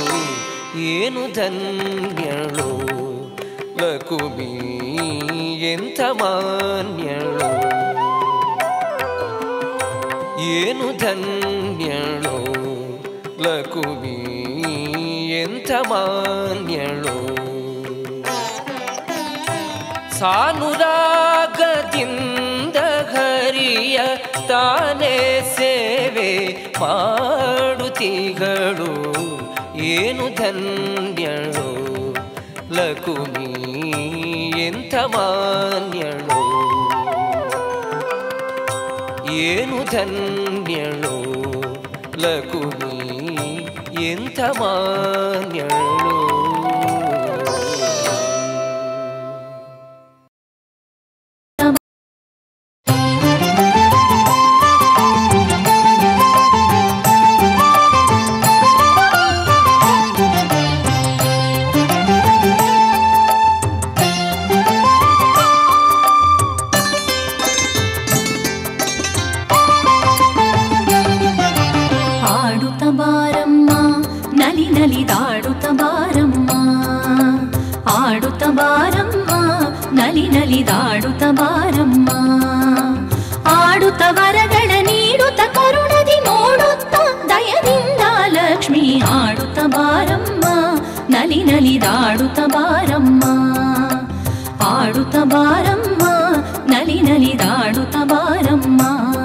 ಏನು ಧನ್ಯಳು ಲಕುಮಿ ಎಂಥ ಮಾನ್ಯಳು ಏನು ಧನ್ಯಳು ಲಕುಮಿ ಎಂಥ ಮಾನ್ಯಳು ಸಾನುರಾಗದಿಂದ ಹರಿಯ ತಾನೇ ಸೇವೆ ಮಾಡುತ್ತಿಗಳು ಏನು ಧನ್ಯಳು ಲಕುಮಿ ಎಂಥ ಮಾನ್ಯಳು ಏನು ಧನ್ಯಳು ಲಕುಮಿ ಎಂಥ ಮಾನ್ಯಳು ಆಡುತ್ತ ಬಾರಮ್ಮ ನಲಿ ನಲಿದಾಡುತ್ತ ಬಾರಮ್ಮ ಆಡುತ್ತ ಬಾರಮ್ಮ ನಲಿ ನಲಿದಾಡುತ್ತ ಬಾರಮ್ಮ ಆಡುತ್ತ ವರಗಳ ನೀಡುತ್ತ ಕರುಣದಿ ನೋಡುತ್ತ ದಯದಿಂದ ಲಕ್ಷ್ಮಿ ಆಡುತ್ತ ಬಾರಮ್ಮ ನಲಿ ನಲಿದಾಡುತ್ತ ಬಾರಮ್ಮ ಆಡುತ್ತ ಬಾರಮ್ಮ ನಲಿ ನಲಿದಾಡುತ್ತ ಬಾರಮ್ಮ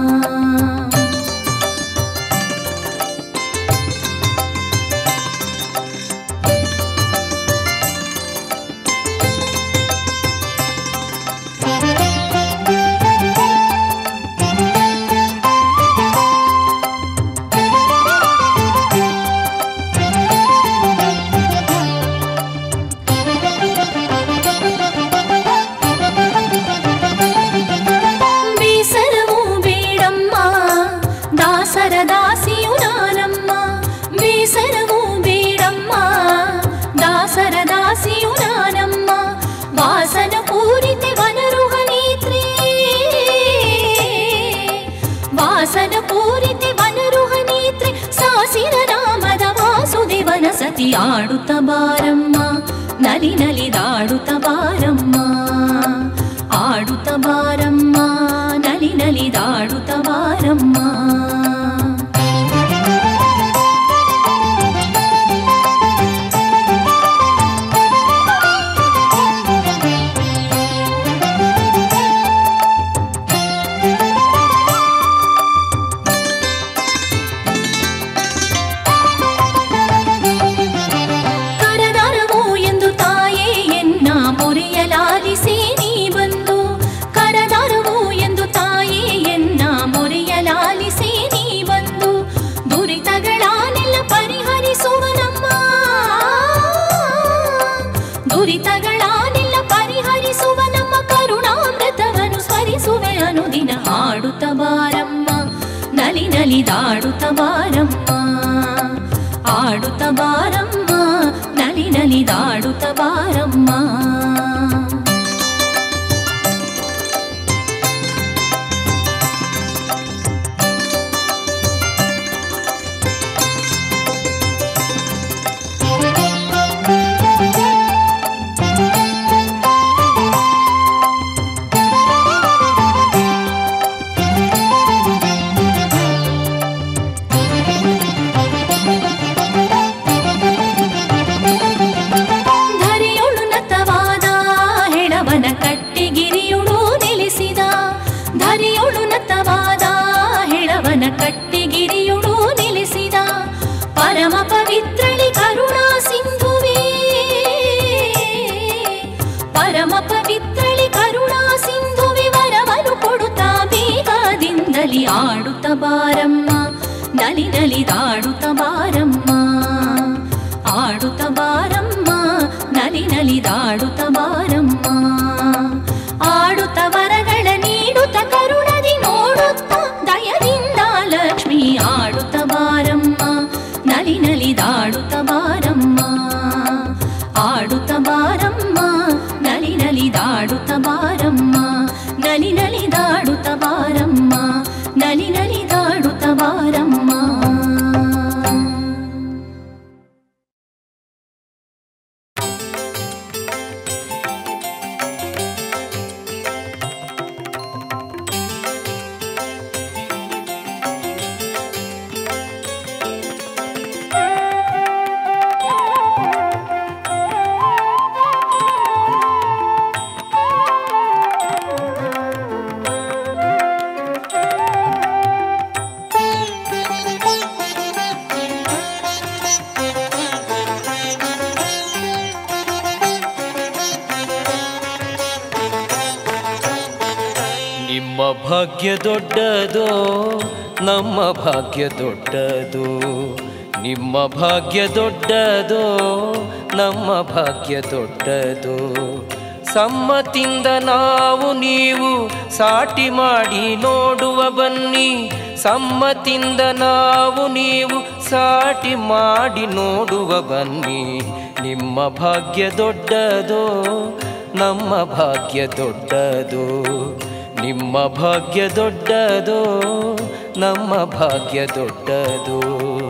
ಬೇಸರವು ಬೇಡಮ್ಮ ದಾಸರ ದಾಸಿಯು ನಾನಮ್ಮ ಬೇಸರವು ಬೇಡಮ್ಮ ದಾಸರ ದಾಸಿಯು ನಾನಮ್ಮ ವಾಸನ ಪೂರಿತೆ ವನರುಹ ನೇತ್ರೆ ವಾಸನ ಪೂರಿತೆ ವನರುಹ ನೇತ್ರೆ ಸಾಸಿರ ನಾಮದ ವಾಸುದೇವನ ಸತಿ ಆಡುತ್ತ ಬಾರಮ್ಮ ನಲಿ ನಲಿದಾಡುತ್ತ ಬಾರಮ್ಮ ಆಡುತ್ತ ಬಾರಮ್ಮ ನಲಿ ನಲಿದಾಡುತ್ತ ಬಾರಮ್ಮ ಕರದರವು ಎಂದು ತಾಯೇ ಎನ್ನ ಮೊರೆಯಲಾಲಿಸಿ ನೀ ಬಂದು ಕರದರವು ಎಂದು ತಾಯೇ ಎನ್ನ ಮೊರೆಯಲಾಲಿಸಿ ನೀ ಬಂದು ದುರಿತಗಳನ್ನೆಲ್ಲ ಪರಿಹರಿಸುವನಮ್ಮ ದುರಿತಗಳನ್ನೆಲ್ಲ ಪರಿಹರಿಸುವ ನಮ್ಮ ಕರುಣಾಮೃತವನ್ನು ಸ್ಮರಿಸುವೆ ಅನುದಿನ ಆಡುತ್ತ ಬಾರಮ್ಮ ನಲಿ ನಲಿದಾಡುತ್ತ ಬಾರಮ್ಮ ಆಡುತ್ತ ಬಾರಮ್ಮ ನಲಿ ನಲಿದಾಡುತ್ತ ಬಾರಮ್ಮ ಧರಿಯೊಳು ನತವಾದ ಹೆಣವನ ಕಟ್ಟಿಗಿರಿಯುಳು ನೆಲೆಸಿದ ಧರಿಯೊಳು ನತವಾದ ಹೆಳವನ ಕಟ್ಟಿಗಿರಿಯುಳು ನೆಲೆಸಿದ ಪರಮ ಪವಿತ್ರಳಿ ಕರುಣಾ ಸಿಂಧುವೇ ಪರಮ ಪವಿತ್ರಳಿ ಕರುಣಾ ಸಿಂಧುವೆ ವರವನು ಕೊಡುತ್ತಾ ಬೇಗದಿಂದಲಿ ಆಡುತ್ತ ಬಾರಮ್ಮ ನಲಿ ನಲಿದಾಡುತ್ತ ಬಾರಮ್ಮ ಆಡುತ್ತ ಬಾರಮ್ಮ ನಲಿ ನಲಿದಾಡುತ್ತ ಬಾರಮ್ಮ ಆಡುತ್ತ ವರಗಳ ನೀಡುತ್ತ ಕರುಣದಿ ನೋಡುತ್ತ ದಯದಿಂದ ಲಕ್ಷ್ಮಿ ಆಡುತ್ತ ಬಾರಮ್ಮ ನಲಿ ನಲಿದಾಡುತ್ತ ಬಾರಮ್ಮ ಆಡುತ್ತ ಬಾರಮ್ಮ ನಲಿ ನಲಿದಾಡುತ್ತ ಬಾರಮ್ಮ ನಲಿ ನಲಿದಾಡುತ್ತ ಬಾರಮ್ಮ ನಲಿ ನಲಿದಾಡುತ್ತ ಬಾರಮ್ಮ ಭಾಗ್ಯ ದೊಡ್ಡದೋ ನಮ್ಮ ಭಾಗ್ಯ ದೊಡ್ಡದು ನಿಮ್ಮ ಭಾಗ್ಯ ದೊಡ್ಡದೋ ನಮ್ಮ ಭಾಗ್ಯ ದೊಡ್ಡದು ಸಮ್ಮತಿಂದ ನಾವು ನೀವು ಸಾಟಿ ಮಾಡಿ ನೋಡುವ ಬನ್ನಿ ಸಮ್ಮತಿಂದ ನಾವು ನೀವು ಸಾಟಿ ಮಾಡಿ ನೋಡುವ ಬನ್ನಿ ನಿಮ್ಮ ಭಾಗ್ಯ ದೊಡ್ಡದೋ ನಮ್ಮ ಭಾಗ್ಯ ದೊಡ್ಡದು ನಿಮ್ಮ ಭಾಗ್ಯ ದೊಡ್ಡದು ನಮ್ಮ ಭಾಗ್ಯ ದೊಡ್ಡದು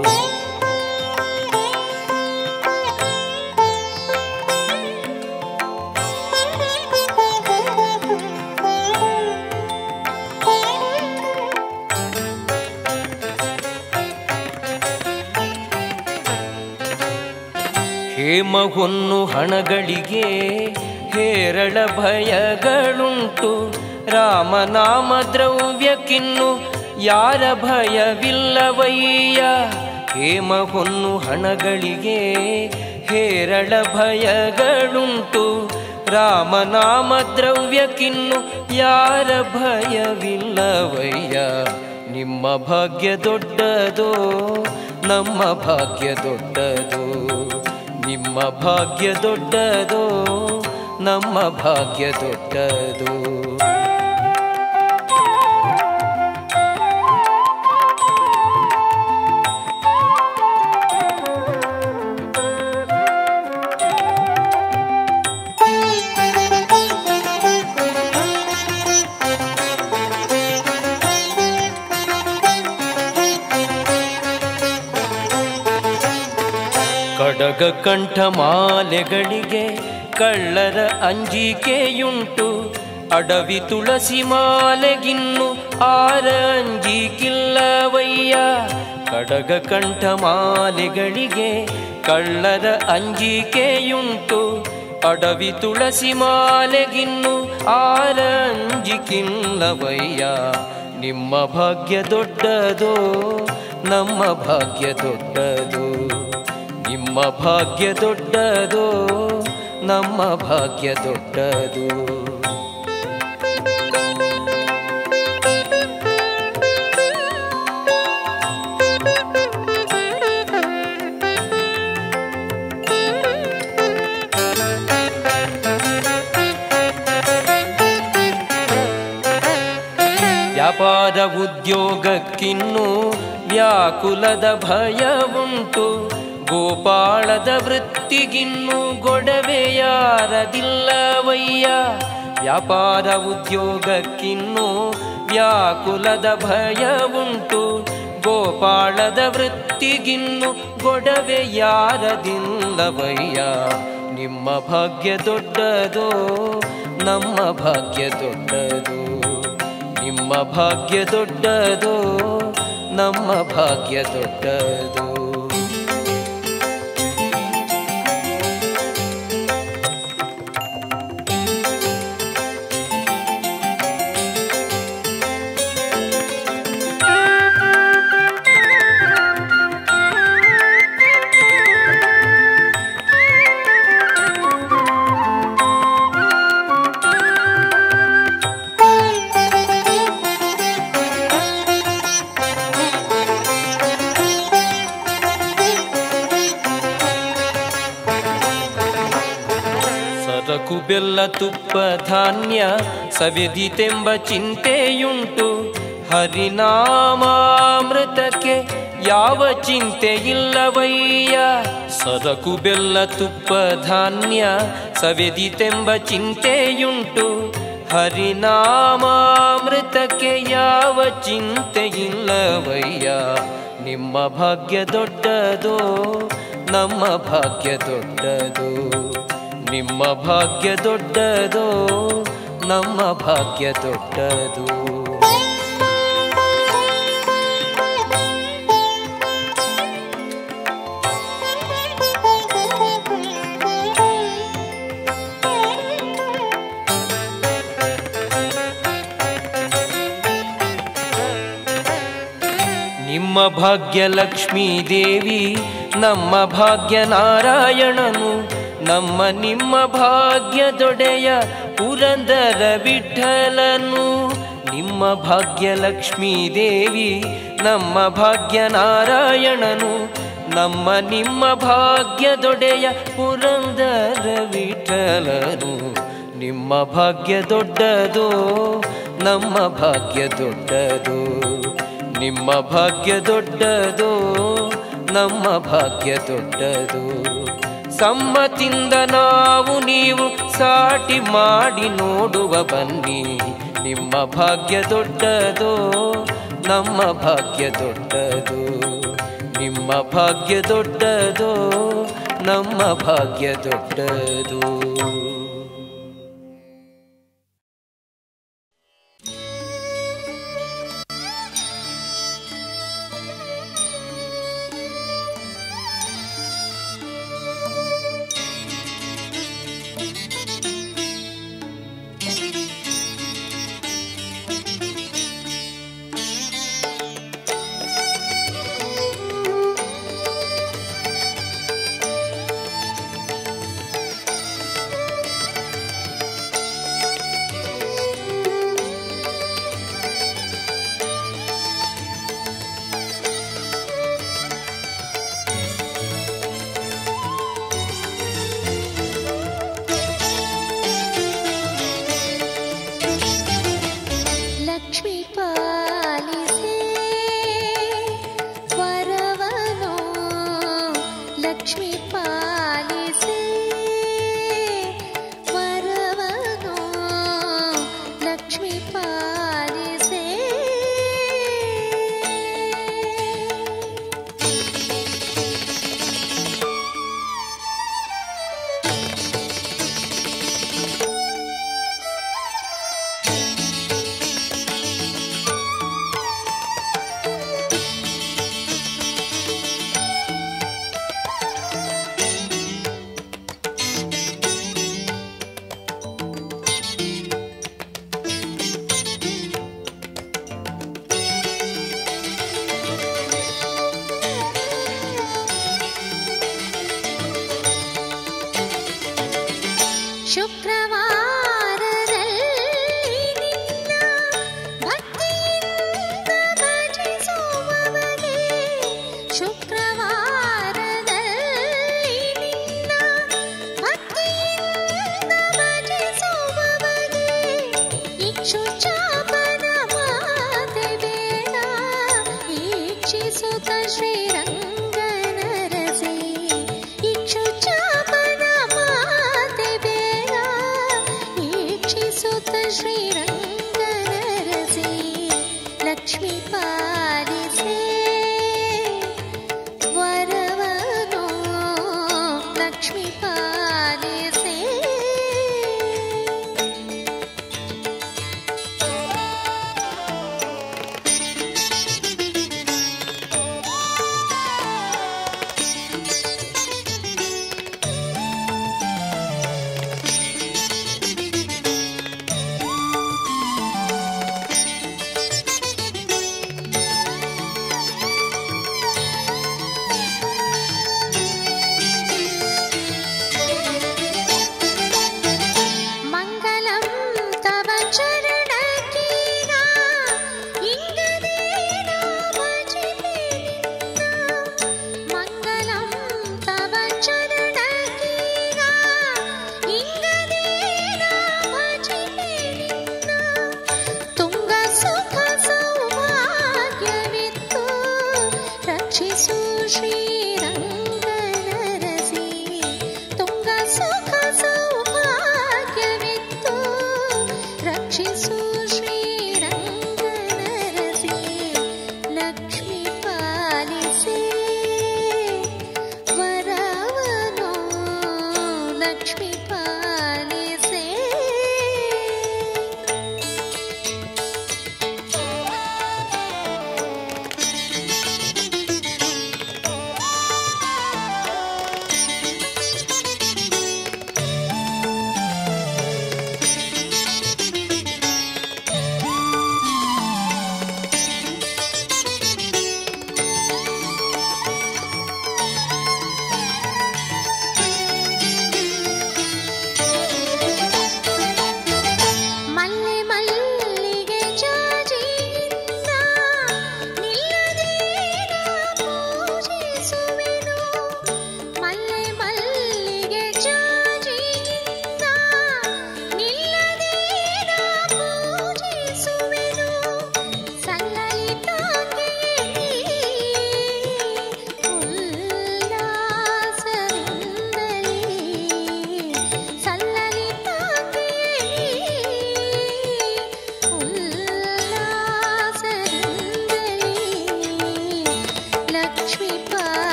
ಹೇಮ ಹೊನ್ನು ಹಣಗಳಿಗೆ ಹೇರಳ ಭಯಗಳುಂಟು ರಾಮನಾಮ ದ್ರವ್ಯಕ್ಕಿನ್ನು ಯಾರ ಭಯವಿಲ್ಲವಯ್ಯ ಹೇಮ ಹೊನ್ನು ಹಣಗಳಿಗೆ ಹೇರಳ ಭಯಗಳುಂಟು ರಾಮನಾಮ ದ್ರವ್ಯಕ್ಕಿನ್ನು ಯಾರ ಭಯವಿಲ್ಲವಯ್ಯ ನಿಮ್ಮ ಭಾಗ್ಯ ದೊಡ್ಡದೋ ನಮ್ಮ ಭಾಗ್ಯ ದೊಡ್ಡದು ನಿಮ್ಮ ಭಾಗ್ಯ ದೊಡ್ಡದೋ ನಮ್ಮ ಭಾಗ್ಯ ದೊಡ್ಡದು ಕಡಗ ಕಂಠ ಮಾಲೆಗಳಿಗೆ ಕಳ್ಳರ ಅಂಜಿಕೆಯುಂಟು ಅಡವಿ ತುಳಸಿ ಮಾಲೆಗಿನ್ನು ಆರ ಅಂಜಿಕಿಲ್ಲವಯ್ಯ ಕಡಗ ಕಂಠ ಮಾಲೆಗಳಿಗೆ ಕಳ್ಳರ ಅಂಜಿಕೆಯುಂಟು ಅಡವಿ ತುಳಸಿ ಮಾಲೆಗಿನ್ನು ಆರ ಅಂಜಿಕಿಲ್ಲವಯ್ಯ ನಿಮ್ಮ ಭಾಗ್ಯ ದೊಡ್ಡದೋ ನಮ್ಮ ಭಾಗ್ಯ ದೊಡ್ಡದು ನಿಮ್ಮ ಭಾಗ್ಯ ದೊಡ್ಡದು ನಮ್ಮ ಭಾಗ್ಯ ದೊಡ್ಡದು ವ್ಯಾಪಾರ ಉದ್ಯೋಗಕ್ಕಿನ್ನೂ ವ್ಯಾಕುಲದ ಭಯವುಂಟು ಗೋಪಾಳದ ವೃತ್ತಿಗಿನ್ನು ಗೊಡವೆಯಾರದಿಲ್ಲವಯ್ಯ ವ್ಯಾಪಾರ ಉದ್ಯೋಗಕ್ಕಿನ್ನು ವ್ಯಾಕುಲದ ಭಯವುಂಟು ಗೋಪಾಳದ ವೃತ್ತಿಗಿನ್ನು ಗೊಡವೆಯಾರದಿಲ್ಲವಯ್ಯ ನಿಮ್ಮ ಭಾಗ್ಯ ದೊಡ್ಡದೋ ನಮ್ಮ ಭಾಗ್ಯ ದೊಡ್ಡದು ನಿಮ್ಮ ಭಾಗ್ಯ ದೊಡ್ಡದು ನಮ್ಮ ಭಾಗ್ಯ ದೊಡ್ಡದು ಸರಕು ಬೆಲ್ಲ ತುಪ್ಪ ಧಾನ್ಯ ಸವೆದಿತೆಂಬ ಚಿಂತೆಯುಂಟು ಹರಿನಾಮಾಮೃತಕ್ಕೆ ಯಾವ ಚಿಂತೆ ಇಲ್ಲವಯ್ಯ ಸರಕು ಬೆಲ್ಲ ತುಪ್ಪ ಧಾನ್ಯ ಸವೆದಿತೆಂಬ ಚಿಂತೆಯುಂಟು ಹರಿನಾಮಾಮೃತಕ್ಕೆ ಯಾವ ಚಿಂತೆ ಇಲ್ಲವಯ್ಯ ನಿಮ್ಮ ಭಾಗ್ಯ ದೊಡ್ಡದು ನಮ್ಮ ಭಾಗ್ಯ ದೊಡ್ಡದು ನಿಮ್ಮ ಭಾಗ್ಯ ದೊಡ್ಡದು ನಮ್ಮ ಭಾಗ್ಯ ದೊಡ್ಡದು ನಿಮ್ಮ ಭಾಗ್ಯ ಲಕ್ಷ್ಮೀ ದೇವಿ ನಮ್ಮ ಭಾಗ್ಯ ನಾರಾಯಣನು ನಮ್ಮ ನಿಮ್ಮ ಭಾಗ್ಯದೊಡೆಯ ಪುರಂದರ ವಿಠಲನು ನಿಮ್ಮ ಭಾಗ್ಯ ಲಕ್ಷ್ಮೀ ದೇವಿ ನಮ್ಮ ಭಾಗ್ಯ ನಾರಾಯಣನು ನಮ್ಮ ನಿಮ್ಮ ಭಾಗ್ಯದೊಡೆಯ ಪುರಂದರ ವಿಠಲನು ನಿಮ್ಮ ಭಾಗ್ಯ ದೊಡ್ಡದು ನಮ್ಮ ಭಾಗ್ಯ ದೊಡ್ಡದು ನಿಮ್ಮ ಭಾಗ್ಯ ದೊಡ್ಡದು ನಮ್ಮ ಭಾಗ್ಯ ದೊಡ್ಡದು ಸಮ್ಮತಿಂದ ನಾವು ನೀವು ಸಾಟಿ ಮಾಡಿ ನೋಡುವ ಬನ್ನಿ ನಿಮ್ಮ ಭಾಗ್ಯ ದೊಡ್ಡದು ನಮ್ಮ ಭಾಗ್ಯ ದೊಡ್ಡದು ನಿಮ್ಮ ಭಾಗ್ಯ ದೊಡ್ಡದು ನಮ್ಮ ಭಾಗ್ಯ ದೊಡ್ಡದು ಲಕ್ಷ್ಮೀ ಪಾಲಿಸೆ ವರವನೋ ಲಕ್ಷ್ಮೀ ಪಾಲಿಸೆ ವರವನೋ ಲಕ್ಷ್ಮೀ ಪಾಲಿಸೆ ಶುಕ್ರವಾರದಲ್ಲಿ ನಿನ್ನ ಭಕ್ತಿಯಿಂದ ಭಜಿಸುವವಗೆ ಶುಕ್ರವಾರದಲ್ಲಿ ನಿನ್ನ ಭಕ್ತಿಯಿಂದ ಭಜಿಸುವವಗೆ ಇಕ್ಷು ಚಾಪನ ಮಾತೆ ಬೇಡ ಈಕ್ಷಿಸುತ್ತ ಶ್ರೀರಂಗನ ರಸಿ ಇಕ್ಷು ಚಾಪನ ಮಾತೆ ಬೇಡ ಈಕ್ಷಿಸುತ್ತ ಶ್ರೀರಂಗನ ರಸಿ ಲಕ್ಷ್ಮೀ ಪಾಲಿಸೆ ವರವನೋ ಲಕ್ಷ್ಮೀ ಪಾಲಿಸೆ ಮಂಗಲಂ ತವ ಚರಣಕೀಗ ಇಂಗದೇನ ಭಜಿಪೆ ನಿನ್ನ ಮಂಗಲಂ ತವ ಚರಣಕೀಗ ಇಂಗದೇನ ಭಜಿಪೆ ನಿನ್ನ ತುಂಗ ಸುಖ ಸೌಭಾಗ್ಯವಿತ್ತು ರಕ್ಷಿಸು ಶ್ರೀರಂಗನ ರಸಿ ತುಂಗ ಸುಖ ಸೌಭಾಗ್ಯವಿತ್ತು ರಕ್ಷಿಸು ಶ್ರೀರಂಗನ ರಸಿ ಲಕ್ಷ್ಮೀ ಪಾಲಿಸೆ ವರವನೋ ಲಕ್ಷ್ಮೀ ಪಾಲಿಸೆ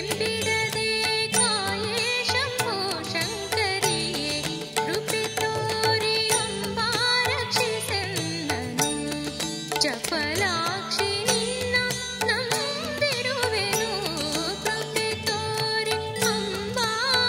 ಎಂಬಿಡದೆ ಕಾಯೇ ಶಂಭೋ ಶಂಕರಿಯೇ ಕೃಪೆ ತೋರಿ ಅಂಬ ರಕ್ಷಿಸೆನ್ನನು ಚಪಲಾಕ್ಷಿ ನಿನ್ನ ನಂಬಿರುವೆನು ಕೃಪೆ ತೋರಿ ಅಂಬಾ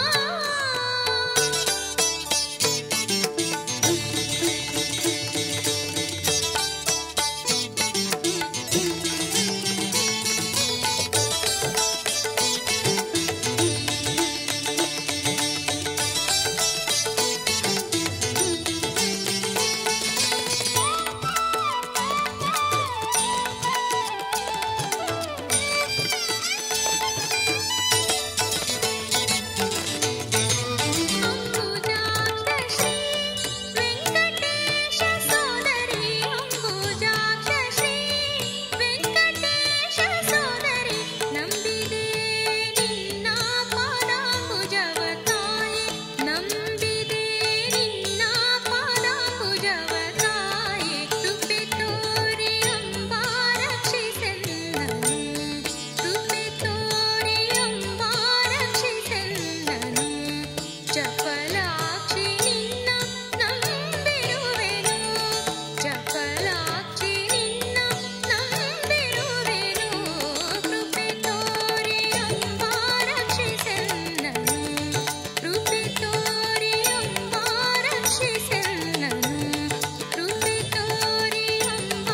ಅಂಬುಜಾಕ್ಷ ಶ್ರೀ ವೆಂಕಟೇಶ ಸೋದರಿ ಅಂಬುಜಾಕ್ಷ ಶ್ರೀ ವೆಂಕಟೇಶ ಸೋದರಿ ನಂಬಿದೆ ನಿನ್ನ ಪಾದಾಂಬುಜವ ತಾಯಿ ನಂಬಿದೆ ನಿನ್ನ ಪಾದಾಂಬುಜವ ತಾಯಿ ಕೃಪೆ ತೋರಿ ಅಂಬ ರಕ್ಷಿಸೆನ್ನನು ಕೃಪೆ ತೋರಿ ಅಂಬ ರಕ್ಷಿಸೆನ್ನನು ಚಪಲಾಕ್ಷಿ ನಿನ್ನ ನಂಬಿರುವೆನು ಚಪಲಾಕ್ಷಿ ನಿನ್ನ ನಂಬಿರುವೆನು ಕೃಪೆ ತೋರಿ ಅಂಬ ರಕ್ಷಿಸೆನ್ನನು ಕೃಪೆ ತೋರಿ ಅಂಬ ರಕ್ಷಿಸೆನ್ನನು ಕೃಪೆ ತೋರಿ ಅಂಬ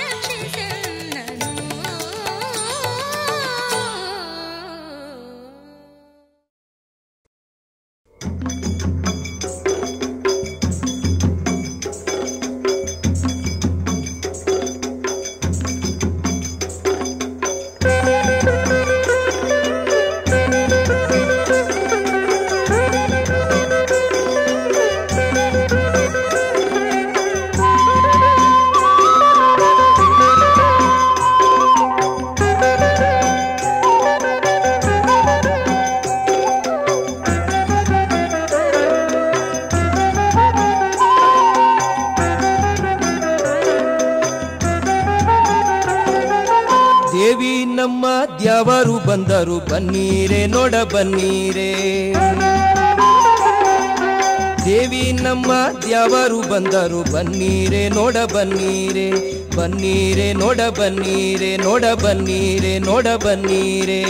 ರಕ್ಷಿಸೆನ್ನನು ದೇವಿ ನಮ್ಮ ದ್ಯಾವರು ಬಂದರು ಬನ್ನೀರೆ ನೋಡ ಬನ್ನೀರೆ ದೇವಿ ನಮ್ಮ ದ್ಯಾವರು ಬಂದರು ಬನ್ನೀರೆ ನೋಡ ಬನ್ನೀರೆ ಬನ್ನೀರೆ ನೋಡ ಬನ್ನೀರೆ ನೋಡ ಬನ್ನೀರೆ ನೋಡ ಬನ್ನೀರೆ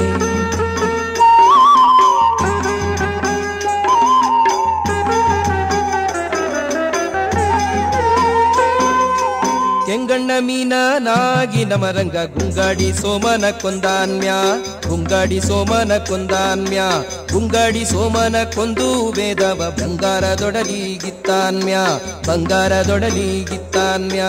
ಕೆಂಗಣ್ಣ ಮೀನನಾಗಿ ನಮರಂಗ ಗುಂಗಾಡಿ ಸೋಮನ ಕೊಂದಾನ್ಯ ಗುಂಗಾಡಿ ಸೋಮನ ಕೊಂದಾನ್ಯ ಗುಂಗಾಡಿ ಸೋಮನ ಕೊಂದು ವೇದವ ಬಂಗಾರದೊಡಲಿಗಿತ್ತಾನ್ಯ ಬಂಗಾರದೊಡಲಿಗಿತ್ತಾನ್ಯ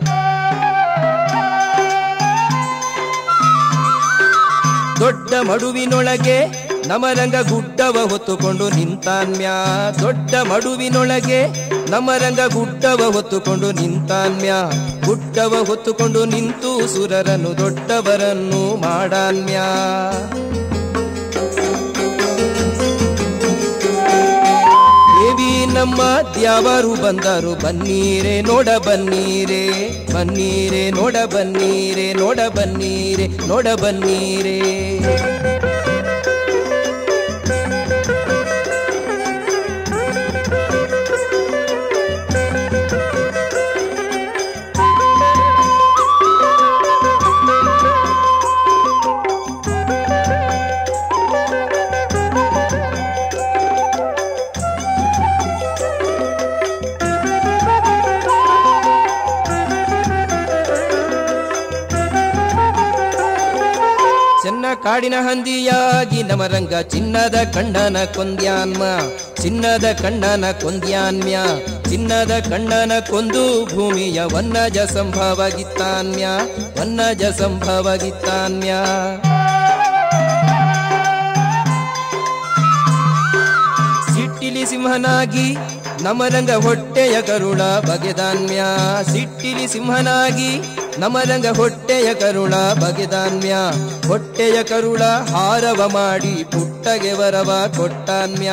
ದೊಡ್ಡ ಮಡುವಿನೊಳಗೆ ನಮರಂಗ ಗುಡ್ಡವ ಹೊತ್ತುಕೊಂಡು ನಿಂತಾನ್ಯ ದೊಡ್ಡ ಮಡುವಿನೊಳಗೆ ನಮರಂಗ ಗುಡ್ಡವ ಹೊತ್ತುಕೊಂಡು ನಿಂತಾನ್ಯ ಗುಡ್ಡವ ಹೊತ್ತುಕೊಂಡು ನಿಂತು ಸುರರನ್ನು ದೊಡ್ಡವರನ್ನು ಮಾಡಾನ್ಯ ದೇವಿ ನಮ್ಮ ದ್ಯಾವರು ಬಂದರು ಬನ್ನೀರೆ ನೋಡ ಬನ್ನೀರೆ ಬನ್ನೀರೆ ನೋಡ ಬನ್ನೀರೆ ನೋಡ ಬನ್ನೀರೆ ನೋಡ ಬನ್ನೀರೆ ಚೆನ್ನ ಕಾಡಿನ ಹಂದಿಯಾಗಿ ನಮರಂಗ ಚಿನ್ನದ ಕಣ್ಣನ ಕೊಂದ್ಯಾನ್ಮ ಚಿನ್ನದ ಕಣ್ಣನ ಕೊಂದ್ಯಾನ್ಮ್ಯ ಚಿನ್ನದ ಕಣ್ಣನ ಕೊಂದು ಭೂಮಿಯ ವನ್ನಜ ಸಂಭವಗಿತ್ತಾನ್ಯ ವನ್ನಜ ಸಂಭವಗಿತ್ತಾನ್ಯ ಸಿಟ್ಟಿಲಿ ಸಿಂಹನಾಗಿ ನಮರಂಗ ಹೊಟ್ಟೆಯ ಕರುಳ ಬಗೆದಾನ್ಯ ಸಿಟ್ಟಿಲಿ ಸಿಂಹನಾಗಿ ನಮರಂಗ ಹೊಟ್ಟೆಯ ಕರುಳ ಬಗೆದಾನ್ಯ ಹೊಟ್ಟೆಯ ಕರುಳ ಹಾರವ ಮಾಡಿ ಪುಟ್ಟಗೆ ವರವ ಕೊಟ್ಟಾನ್ಯ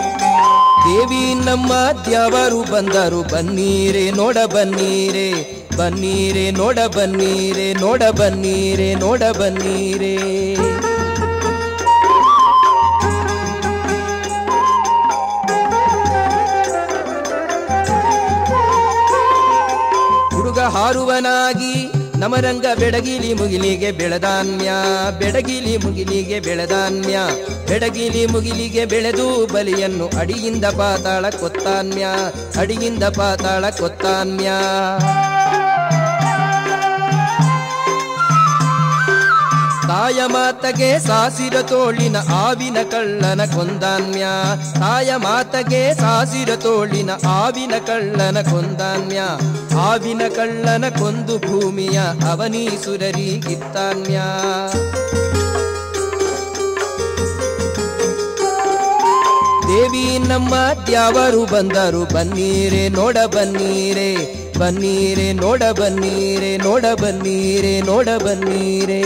ದೇವಿ ನಮ್ಮ ದ್ಯಾವರು ಬಂದರು ಬನ್ನೀರೆ ನೋಡ ಬನ್ನೀರೆ ಬನ್ನೀರೆ ನೋಡ ಬನ್ನೀರೆ ನೋಡ ಬನ್ನೀರೆ ನೋಡ ಬನ್ನೀರೆ ಹುಡುಗ ಹಾರುವನಾಗಿ ನಮರಂಗ ಬೆಡಗಿಲಿ ಮುಗಿಲಿಗೆ ಬೆಳೆದಾನ್ಯ ಬೆಡಗಿಲಿ ಮುಗಿಲಿಗೆ ಬೆಳೆದಾನ್ಯ ಬೆಡಗಿಲಿ ಮುಗಿಲಿಗೆ ಬೆಳೆದು ಬಲಿಯನ್ನು ಅಡಿಯಿಂದ ಪಾತಾಳ ಕೊತ್ತಾನ್ಯ ಅಡಿಯಿಂದ ಪಾತಾಳ ಕೊತ್ತಾನ್ಯ ತಾಯ ಮಾತಗೆ ಸಾಸಿರ ತೋಳಿನ ಆವಿನ ಕಳ್ಳನ ಕೊಂದಾನ್ಯ ತಾಯ ಮಾತಗೆ ಸಾಸಿರ ತೋಳಿನ ಆವಿನ ಕಳ್ಳನ ಕೊಂದಾನ್ಯ ಆವಿನ ಕಳ್ಳನ ಕೊಂದು ಭೂಮಿಯ ಅವನೀಸುರರಿಗಿತ್ತಾನ್ಯ ದೇವಿ ನಮ್ಮ ದ್ಯಾವರು ಬಂದರು ಬನ್ನೀರೆ ನೋಡ ಬನ್ನೀರೆ ಬನ್ನೀರೆ ನೋಡ ಬನ್ನೀರೆ ನೋಡ ಬನ್ನೀರೆ ನೋಡ ಬನ್ನೀರೆ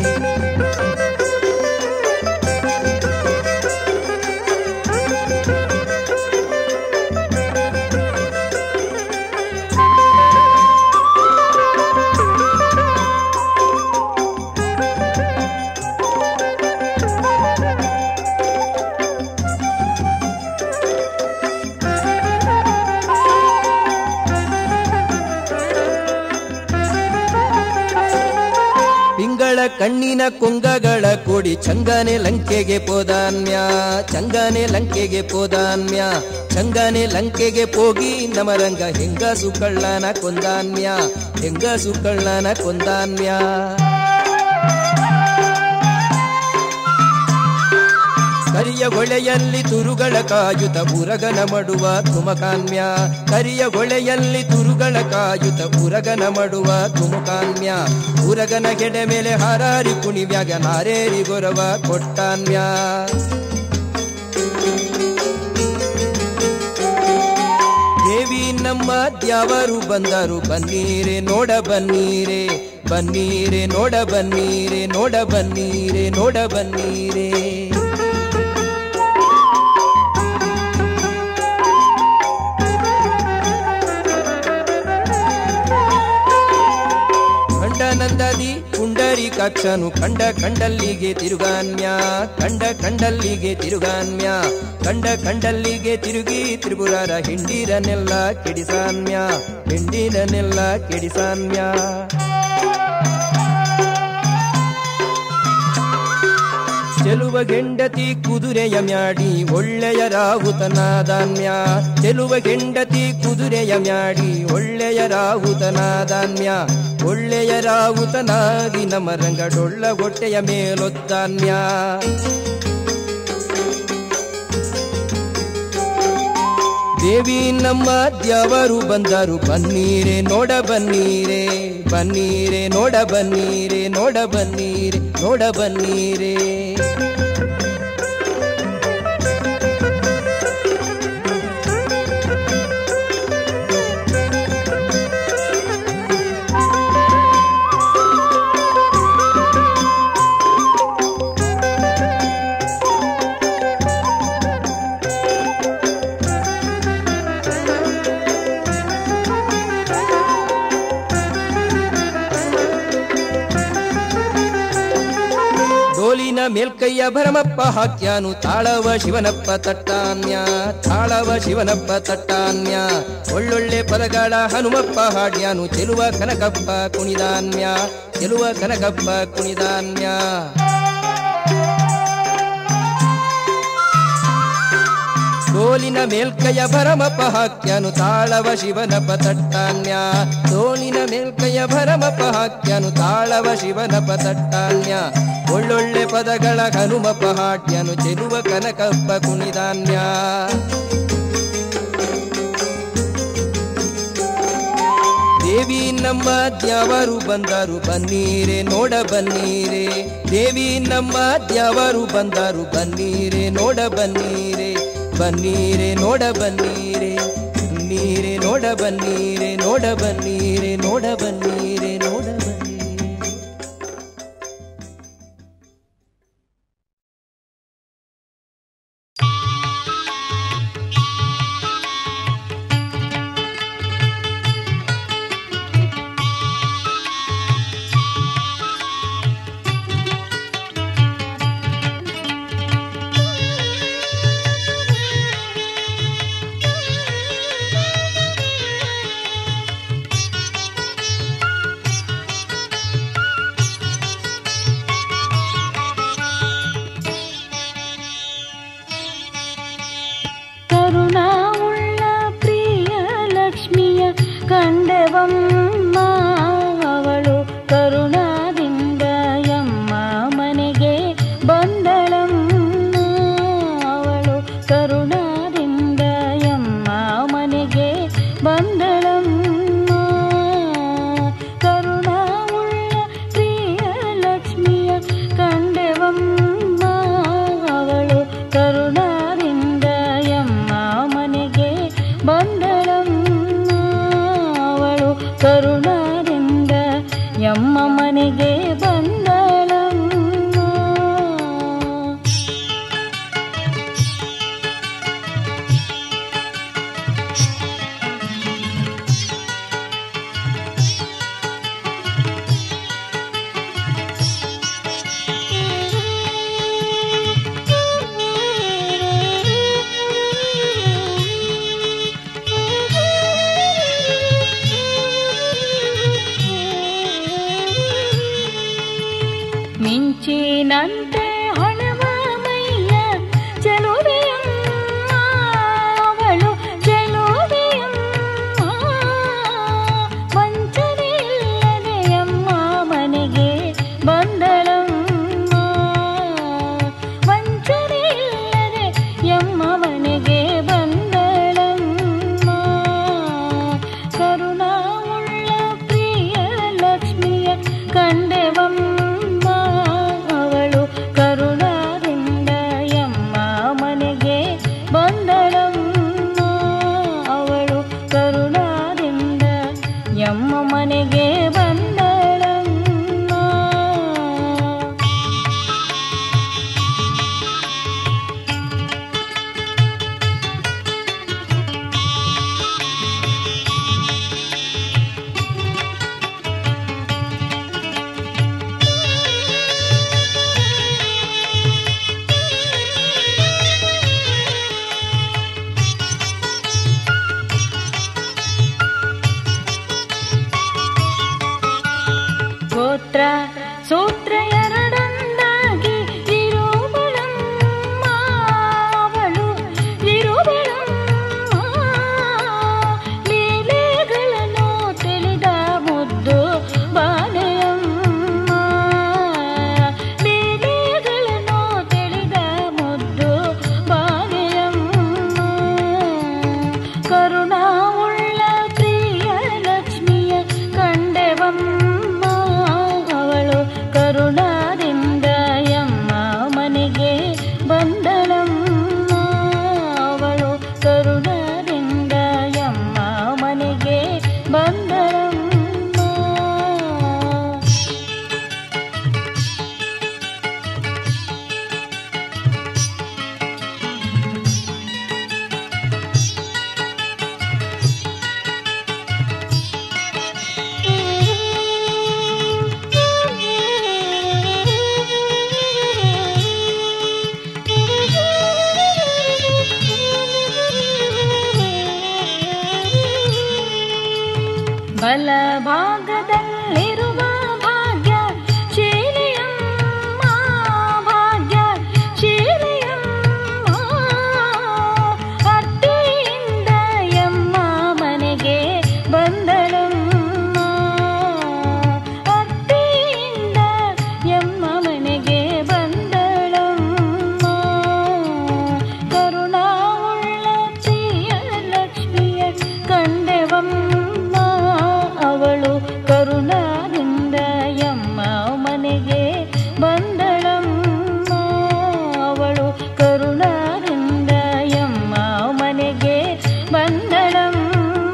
ಪಿಂಗಳ ಕಣ್ಣಿನ ಕೊಂಗಗಳ ಕೂಡಿ ಚಂಗನೆ ಲಂಕೆಗೆ ಪೋದಾನ್ಯ ಚಂಗನೆ ಲಂಕೆಗೆ ಪೋದಾನ್ಯ ಚಂಗನೆ ಲಂಕೆಗೆ ಹೋಗಿ ನಮರಂಗ ಹೆಂಗಸು ಕಳ್ಳನ ಕೊಂದಾನ್ಯ ಹೆಂಗಸು ಕಳ್ಳನ ಕೊಂದಾನ್ಯ ಕರಿಯ ಹೊಳೆಯಲ್ಲಿ ತುರುಗಳ ಕಾಯುತ ಉರಗನ ಮಡುವ ತುಮಕಾನ್ಯ ಕರಿಯ ಹೊಳೆಯಲ್ಲಿ ತುರುಗಳ ಕಾಯುತ ಉರಗನ ಮಡುವ ತುಮಕಾನ್ಯ ಉರಗನ ಗೆಡೆ ಮೇಲೆ ಹಾರಾರಿ ಕುಣಿವ್ಯಾಗ ನಾರೇರಿ ಗೊರವ ಕೊಟ್ಟಾನ್ಯ ದೇವಿ ನಮ್ಮ ದ್ಯಾವರು ಬಂದರು ಬನ್ನೀರೆ ನೋಡ ಬನ್ನೀರೆ ಬನ್ನೀರೆ ನೋಡ ಬನ್ನೀರೆ ನೋಡ ಬನ್ನೀರೆ ನೋಡ ಬನ್ನೀರೆ ಖಂಡನಂದದಿ ಪುಂಡರೀಕಾಕ್ಷನು ಕಂಡ ಕಂಡಲ್ಲಿಗೆ ತಿರುಗಾನ್ಯ ಕಂಡ ಕಂಡಲ್ಲಿಗೆ ತಿರುಗಾನ್ಯ ಕಂಡ ಕಂಡಲ್ಲಿಗೆ ತಿರುಗಿ ತ್ರಿಪುರರ ಹಿಂಡಿರನೆಲ್ಲ ಕೆಡಿಸಾನ್ಯ ಹಿಂಡಿರನೆಲ್ಲ ಕೆಡಿಸಾನ್ಯ ಚೆಲುವ ಗೆಂಡತಿ ಕುದುರೆಯ ಮ್ಯಾಡಿ ಒಳ್ಳೆಯ ರಾಹುತನಾದಾನ್ಯ ಚೆಲುವ ಗೆಂಡತಿ ಕುದುರೆಯ ಮ್ಯಾಡಿ ಒಳ್ಳೆಯ ರಾಹುತನಾದಾನ್ಯ ಒಳ್ಳೆಯ ರಾಹುತನಾಗಿ ನಮ್ಮ ರಂಗಡೊಳ್ಳ ಹೊಟ್ಟೆಯ ಮೇಲೊದ್ದಾನ್ಯ ದೇವಿ ನಮ್ಮ ದ್ಯಾವರು ಬಂದರು ಬನ್ನೀರೆ ನೋಡ ಬನ್ನೀರೆ ಬನ್ನೀರೆ ನೋಡ ಬನ್ನೀರೆ ನೋಡ ಬನ್ನೀರೆ ನೋಡ ಬನ್ನೀರೆ ಡೋಲಿನ ಮೇಲ್ಕೈಯ ಭರಮಪ್ಪ ಹಾಕ್ಯಾನು ತಾಳವ ಶಿವನಪ್ಪ ತಟ್ಟಾನ್ಯ ತಾಳವ ಶಿವನಪ್ಪ ತಟ್ಟಾನ್ಯ ಒಳ್ಳೊಳ್ಳೆ ಪದಗಳ ಹನುಮಪ್ಪ ಹಾಡ್ಯಾನು ಚೆಲುವ ಕನಕಪ್ಪ ಕುಣಿದಾನ್ಯ ಚೆಲುವ ಕನಕಪ್ಪ ಕುಣಿದಾನ್ಯ ತೋಲಿನ ಮೇಲ್ಕೈಯ ಭರಮಪ್ಪ ಹಾಕ್ಯಾನು ತಾಳವ ಶಿವನಪ ತಟ್ಟಾನ್ಯ ತೋಲಿನ ಮೇಲ್ಕೈಯ ಭರಮಪ್ಪ ಹಾಕ್ಯಾನು ತಾಳವ ಶಿವನಪ ತಟ್ಟಾನ್ಯ ಒಳ್ಳೊಳ್ಳೆ ಪದಗಳ ಹನುಮಪ್ಪ ಹಾಡ್ಯನು ಚೆಲುವ ಕನಕಪ್ಪ ಕುಣಿದಾನ್ಯ ದೇವಿ ನಮ್ಮ ದ್ಯಾವರು ಬಂದರು ಬನ್ನೀರೆ ನೋಡ ಬನ್ನೀರೆ ದೇವಿ ನಮ್ಮ ದ್ಯಾವರು ಬಂದರು ಬನ್ನೀರೆ ನೋಡ ಬನ್ನೀರೆ ಬನ್ನೀರೆ ನೋಡ ಬನ್ನೀರೆ ನೀರೆ ನೋಡ ಬನ್ನೀರೆ ನೋಡ ಬನ್ನೀರೆ ನೋಡ ಬನ್ನೀರೆ ನೋಡ ಬನ್ನೀರೆ ಿ ಬಂದಳಮ್ಮ ಮಿಂಚಿನಂತೆ ಹೊಳೆವ ಮೈಯ ಚೆಲುವೆಯಮ್ಮ ಅವಳು ಚೆಲುವೆಯಮ್ಮ ವಂಚನೆ ಇಲ್ಲದೆಯಮ್ಮ ಮನೆಗೆ ಬಂದಳಮ್ಮ ವಂಚನೆ ಇಲ್ಲದೆ ಎಮ್ಮ ಮನೆಗೆ ಬಂದಳಮ್ಮ ಕರುಣಾವುಳ್ಳ ಪ್ರಿಯ ಲಕ್ಷ್ಮಿಯ ಕಂಡೆವಮ್ಮ ಅವಳು ಕರುಣಾದಿಂದ ಎಮ್ಮ ಮನೆಗೆ ಬಂದಳಮ್ಮ ಅವಳು ಕರುಣಾದಿಂದ ಎಮ್ಮ ಮನೆಗೆ ಬಂದಳಮ್ಮ ಗೋತ್ರ ಸೂತ್ರ ಎರಡೊಂದಾಗಿ ಇರುವಳಮ್ಮ ಅವಳು ಇರುವಳಮ್ಮ ಲೀಲೆಗಳನ್ನು ತಿಳಿದ ಮುದ್ದು ಬಾಲೆಯಮ್ಮ ಲೀಲೆಗಳನ್ನು ತಿಳಿದ ಮುದ್ದು ಬಾಲೆಯಮ್ಮ ಕರುಣಾವುಳ್ಳ ಪ್ರಿಯ ಲಕ್ಷ್ಮಿಯ ಕಂಡೆವಮ್ಮ ಅವಳು ಕರುಣಾದಿಂದ ಎಮ್ಮ ಮನೆಗೆ ಬಂದಳಮ್ಮ ಅವಳು ಕರುಣಾದಿಂದ ಎಮ್ಮ ಮನೆಗೆ ಬಂದಳಮ್ಮ ಬಲಭಾಗದಲ್ಲಿರುವ ಭಾಗ್ಯ ಶೀಲೆಯಮ್ಮ ಭಾಗ್ಯ ಶೀಲೆಯಮ್ಮ ಅತ್ತೆಯಿಂದ ಎಮ್ಮ ಮನೆಗೆ ಬಂದಳಮ್ಮ ಅತ್ತೆಯಿಂದ ಎಮ್ಮ ಮನೆಗೆ ಬಂದಳಮ್ಮ ಕರುಣಾವುಳ್ಳ ಪ್ರಿಯ ಲಕ್ಷ್ಮಿಯ ಕಂಡೆವಮ್ಮ ಅವಳು ಕರುಣಾದಿಂದ ಎಮ್ಮ ಮನೆಗೆ ಬಂದಳಮ್ಮ ಅವಳು ಕರುಣಾದಿಂದ ಎಮ್ಮ ಮನೆಗೆ ಬಂದಳಮ್ಮ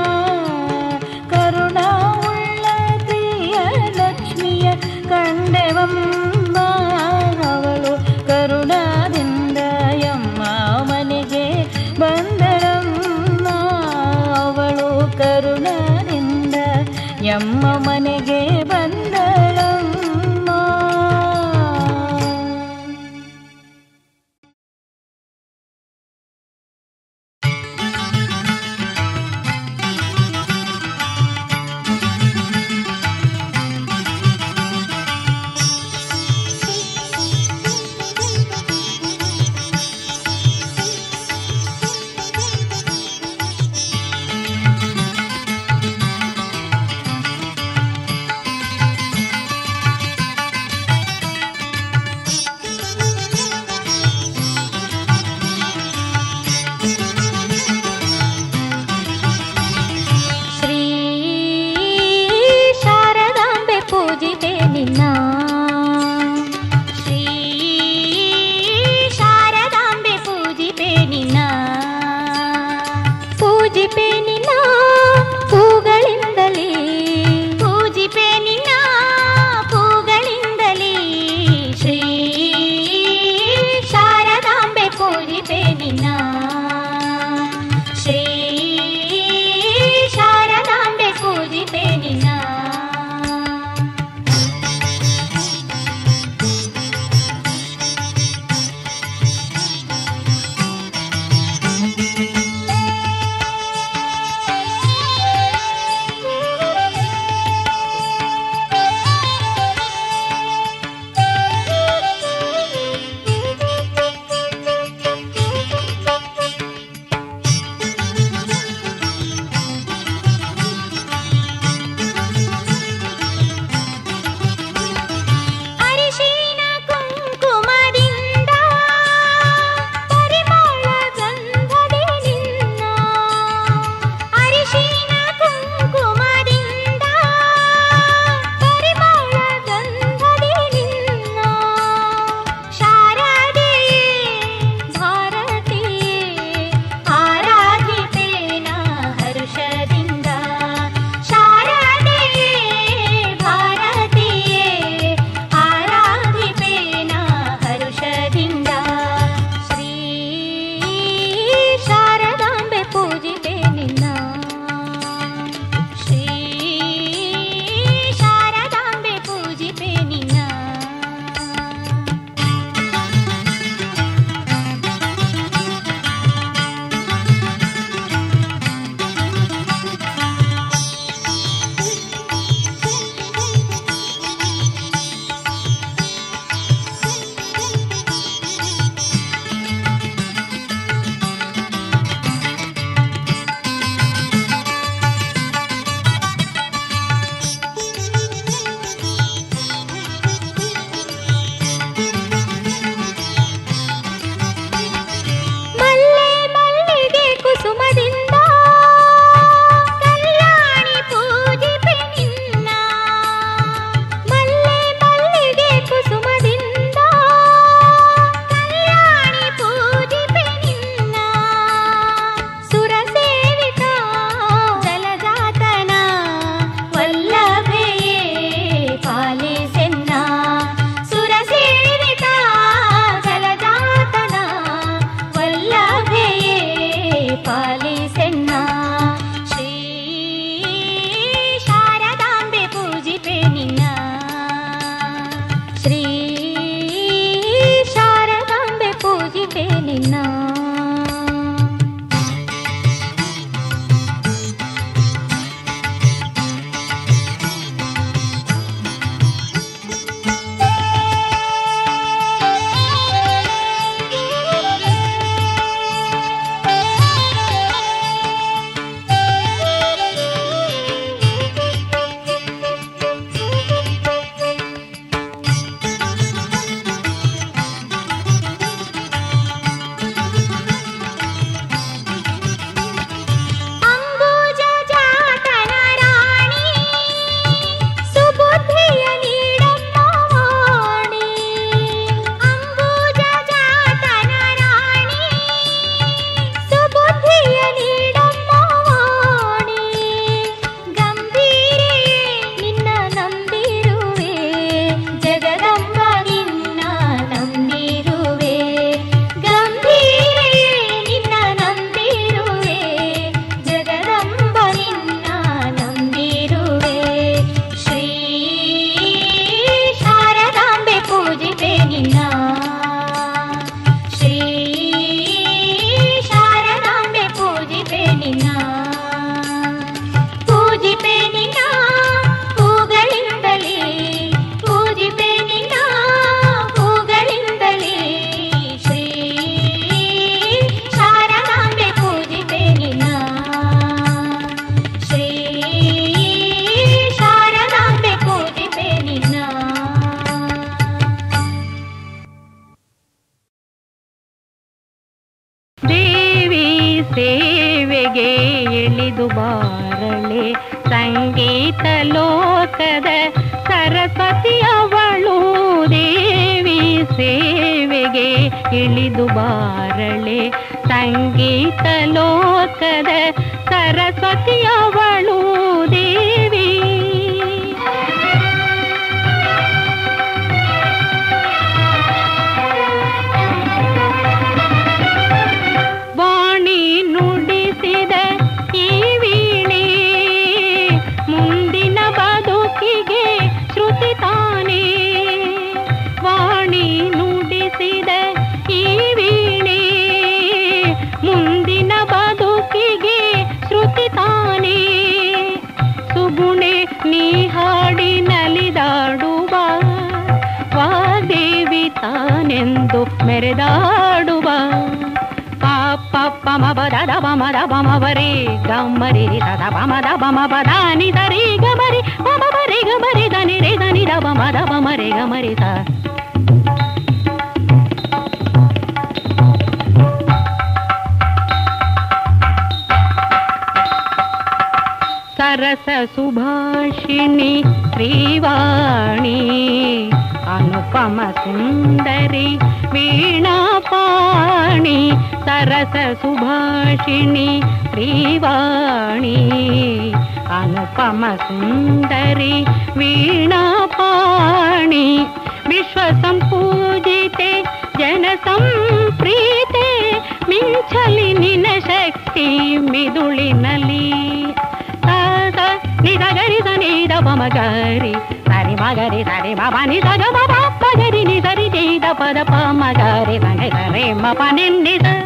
ಕರುಣಾವುಳ್ಳ ಪ್ರಿಯ ಲಕ್ಷ್ಮಿಯ ಕಂಡೆವಮ್ಮ ಅವಳು ಕರುಣಾದಿಂದ ಎಮ್ಮ ಮನೆಗೆ ಬಂದಳಮ್ಮ ಅವಳು ಕರುಣಾದಿಂದ ಎಮ್ಮ ಮನೆಗೆ ಬಂದಳಮ್ಮ ಶ್ರೀ ಶಾರದಾಂಬೆ ಪೂಜಿತೆ ನಿನ್ನ ಶ್ರೀ ಶಾರದಾಂಬೆ ಪೂಜಿತೆ ನಿನ್ನ ಪೂಜಿಪೆ ನಿನ್ನ ಪೂಗಳಿಂದಲೇ ಪೂಜಿಪೆ ನಿನ್ನ ಪೂ ಶ್ರೀ ಶಾರದಾಂಬೆ ಪೂಜಿಪೆ ನಿನ್ನ ಅಂಬುಜ ಜಾತನ ರಾಣಿ ಸುಬುದ್ಧಿಯ ನೀಡಮ್ಮ ವಾಣಿ ಅಂಬುಜ ಜಾತನ ರಾಣಿ ಸುಬುದ್ಧಿಯ ನೀಡಮ್ಮ ವಾಣಿ ಗಂಭೀರೆಯೇ ನಿನ್ನ ನಂಬಿರುವೆ ಜಗದಂಬ ನಿನ್ನ ನಂಬಿರುವೆ ಗಂಭೀರೆಯೇ ನಿನ್ನ ನಂಬಿರುವೆ ಜಗದಂಬ ನಿನ್ನ ನಂಬಿರುವೆ ಶ್ರೀ ಶಾರದಾಂಬೆ ಪೂಜಿಪೆ ನಿನ್ನ ಶ್ರೀ ಶಾರದಾಂಬೆ ಪೂಜಿಪೆ ನಿನ್ನ ಪೂಜಿಪೆ ನಿನ್ನ ಹೂಗಳಿಂದಲೇ ಪೂಜಿಪೆ ನಿನ್ನ ಹೂಗಳಿಂದಲೇ ಶ್ರೀ ಶಾರದಾಂಬೆ ಪೂಜಿಪೆ ನಿನ್ನ ಶ್ರೀ ಶಾರದಾಂಬೆ ಪೂಜಿಪೆ ನಿನ್ನ ದೇವಿ ಸೇವೆಗೆ ಇಳಿದು ಬಾರಳೆ ಸಂಗೀತ ಲೋಕದ ಸರಸ್ವತಿಯವಳು ದೇವಿ ಸೇವೆಗೆ ಇಳಿದು ಬಾರಳೆ ಸಂಗೀತ ಲೋಕದ ಸರಸ್ವತಿಯವಳು ದೇವಿ ವಾಣಿ ನುಡಿಸಿದ ಈ ವೀಣೆ ಮುಂದಿನ ಬದುಕಿಗೆ ಶ್ರುತಿ ತಾನೇ ವಾಣಿ ನುಡಿಸಿದ ಈ ವೀಣೆ ಮುಂದಿನ ಬದುಕಿಗೆ ಶ್ರುತಿ ತಾನೇ ಸುಗುಣೆ ನೀ ಹಾಡಿ ನಲಿದಾಡುವ ವಾದೇವಿ ತಾನೆಂದು ಮೆರೆದಾಡುವ ಪಾಪ ಮಬ ದದ ಬಮ ದ ಬಮ ಬರಿ ಗಮ್ಮರಿ ದದ ಬಮ ದ ಬಮ ಬದಾನಿ ದರಿ ಗಮರಿ ಮಮ ಬರಿ ಗಮರಿ ದನಿ ರೇ ದನಿ ದ ಬಮ ದ ಬಮ ರೇ ಗಮರಿ ದ ಸರಸ ಸುಭಾಷಿಣಿ ಶ್ರೀವಾಣಿ ಅನುಪಮ ಸುಂದರಿ ವೀಣಾಪಾಣಿ ಸರಸ ಸುಭಾಷಿಣಿ ಶ್ರೀವಾಣಿ ಅನುಪಮ ಸುಂದರಿ ವೀಣಾಪಾಣಿ ವಿಶ್ವ ಸಂಪೂಜಿತೆ ಜನ ಸಂಪ್ರೀತೆ ಮಿಂಚಲಿ ನಿನ ಶಕ್ತಿ ಮಿದುಳಿನಲಿ ಸ ನಿದ ಗರಿ ಸ ನಿದ ಪಮ ಗರಿ ಸರಿ ಮಗರಿ ಸರಿ ಮಮ ನಿ ಸ ಗ ಮ ಪ ಪ ಗರಿ ನಿ ಸರಿ ನಿದ ಪದ ಪ ಮ ಗರಿ ಸ ನಿ ಸ ರೇ ಮ ಪ ನಿ ನಿ ಸ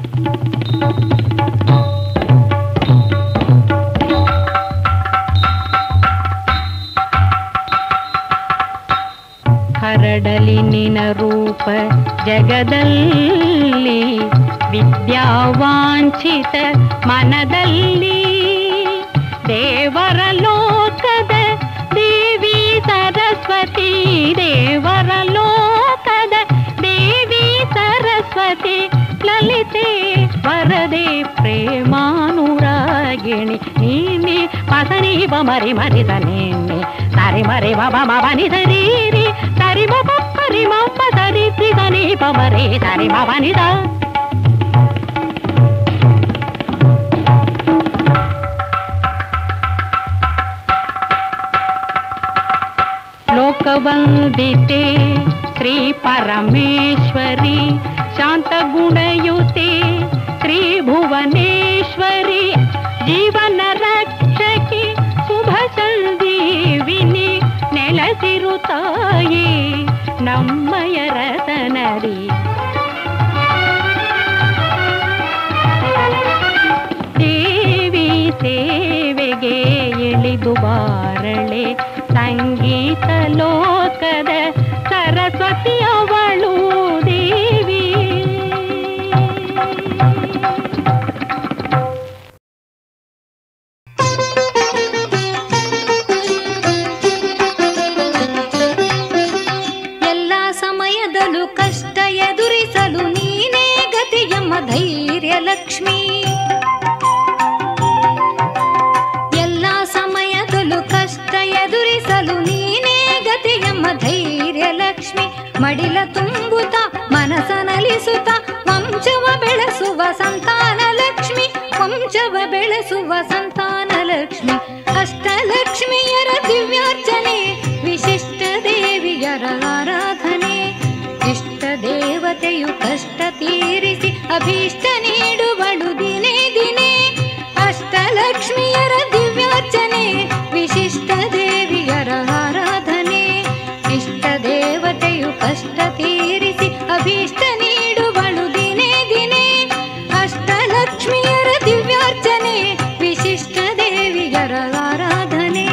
ಹರಡಲಿ ನಿನ ರೂಪ ಜಗದಲ್ಲಿ ವಿದ್ಯಾವಾಂಛಿತ ಮನದಲ್ಲಿ ದೇವರ ಲೋಕದ ದೇವಿ ಸರಸ್ವತಿ ದೇವರ ಲೋಕದ ದೇವಿ ಸರಸ್ವತಿ ಲಲಿತೆ ವರದೆ ಪ್ರೇಮಾನುರಾಗಿಣಿ ನೀನಿ ಪಸನಿ ಬಮರಿ ಮರಿದ ನೀನಿ ಸರಿ ಮರಿ ಬಬ ಮಬನಿ ಸರಿ ರಿ ಸರಿ ಬಬ ಪರಿ ಮಮ್ಮ ಸರಿ ತ್ರಿ ಸನಿ ಪಮರಿ ಸರಿ ಮಬನಿದ ಲೋಕವಂದಿತೆ ಶ್ರೀ ಪರಮೇಶ್ವರಿ ಶಾಂತ ಗುಣಯುತೆ ಶ್ರೀ ಭುವನೇಶ್ವರಿ ಜೀವನ ರಕ್ಷಕಿ ಶುಭ ಸಂದೀವಿನಿ ನೆಲಸಿರುತ್ತ ತಾಯಿ ನಮ್ಮಯ ರತನದಿ ದೇವಿ ಸೇವೆಗೆ ಇಳಿದು ಬಾರಳೆ ಸಂಗೀತ ಲೋಕದ ಸರಸ್ವತಿಯವಳು ದೇವಿ ಎಲ್ಲ ಸಮಯದಲ್ಲೂ ಕಷ್ಟ ಎದುರಿಸಲು ನೀನೇ ಗತಿಯಮ್ಮ ಧೈರ್ಯ ಲಕ್ಷ್ಮಿ ಎಲ್ಲ ಸಮಯದಲ್ಲೂ ಕಷ್ಟ ಎದುರಿಸಲು ನೀನೇ ಗತಿಯಮ್ಮ ಧೈರ್ಯ ಲಕ್ಷ್ಮಿ ಮಡಿಲ ತುಂಬುತ್ತ ಮನಸನಲಿಸುತ್ತ ವಂಶವ ಬೆಳೆಸುವ ಸಂತಾನ ಲಕ್ಷ್ಮಿ ವಂಶವ ಬೆಳೆಸುವ ಸಂತಾನ ಲಕ್ಷ್ಮಿ ಅಷ್ಟಲಕ್ಷ್ಮಿಯರ ದಿವ್ಯಾರ್ಚನೆ ವಿಶಿಷ್ಟ ದೇವಿಯರ ಆರಾಧನೆ ಇಷ್ಟ ದೇವತೆಯು ಕಷ್ಟ ತೀರಿಸಿ ಅಭೀಷ್ಟ ನೀಡುವಳು ದಿನೇ ದಿನೇ ಅಷ್ಟಲಕ್ಷ್ಮಿಯರ ದಿವ್ಯಾರ್ಚನೆ ವಿಶಿಷ್ಟ ದೇವಿಯರ ಆರಾಧನೆ ಇಷ್ಟ ದೇವತೆಯು ಕಷ್ಟ ತೀರಿಸಿ ಅಭೀಷ್ಟ ನೀಡುವಳು ದಿನೇ ದಿನೇ ಅಷ್ಟಲಕ್ಷ್ಮಿಯರ ದಿವ್ಯಾರ್ಚನೆ ವಿಶಿಷ್ಟ ದೇವಿಯರ ಆರಾಧನೆ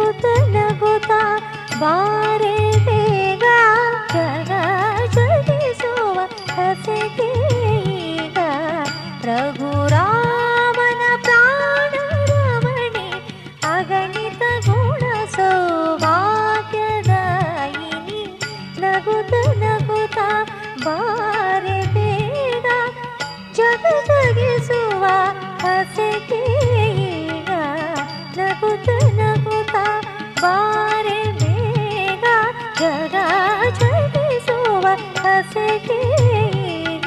ನಗುತ್ತ ನಗುತ್ತ ಬಾರೆ ಬೇಗ ಜಗ ಜಗಿಸುವ ಹಸೆಗೆ ಈಗ ರಘುರಾಮನ ಪ್ರಾಣರಮಣಿ ಅಗಣಿತ ಗುಣ ಸೌಭಾಗ್ಯದಾಯಿನಿ ನಗುತ್ತ ನಗುತ್ತ ಬಾರೆ ಬೇಗ ಜಗ ಜಗಿಸುವ ಹಸೆಗೆ ಈಗ ನಗುತ್ತ ನಗುತ್ತ ಬಾರೆ ಬೇಗ ಜಗ ಜಗಿಸುವ ಹಸೆಗೆ ಈಗ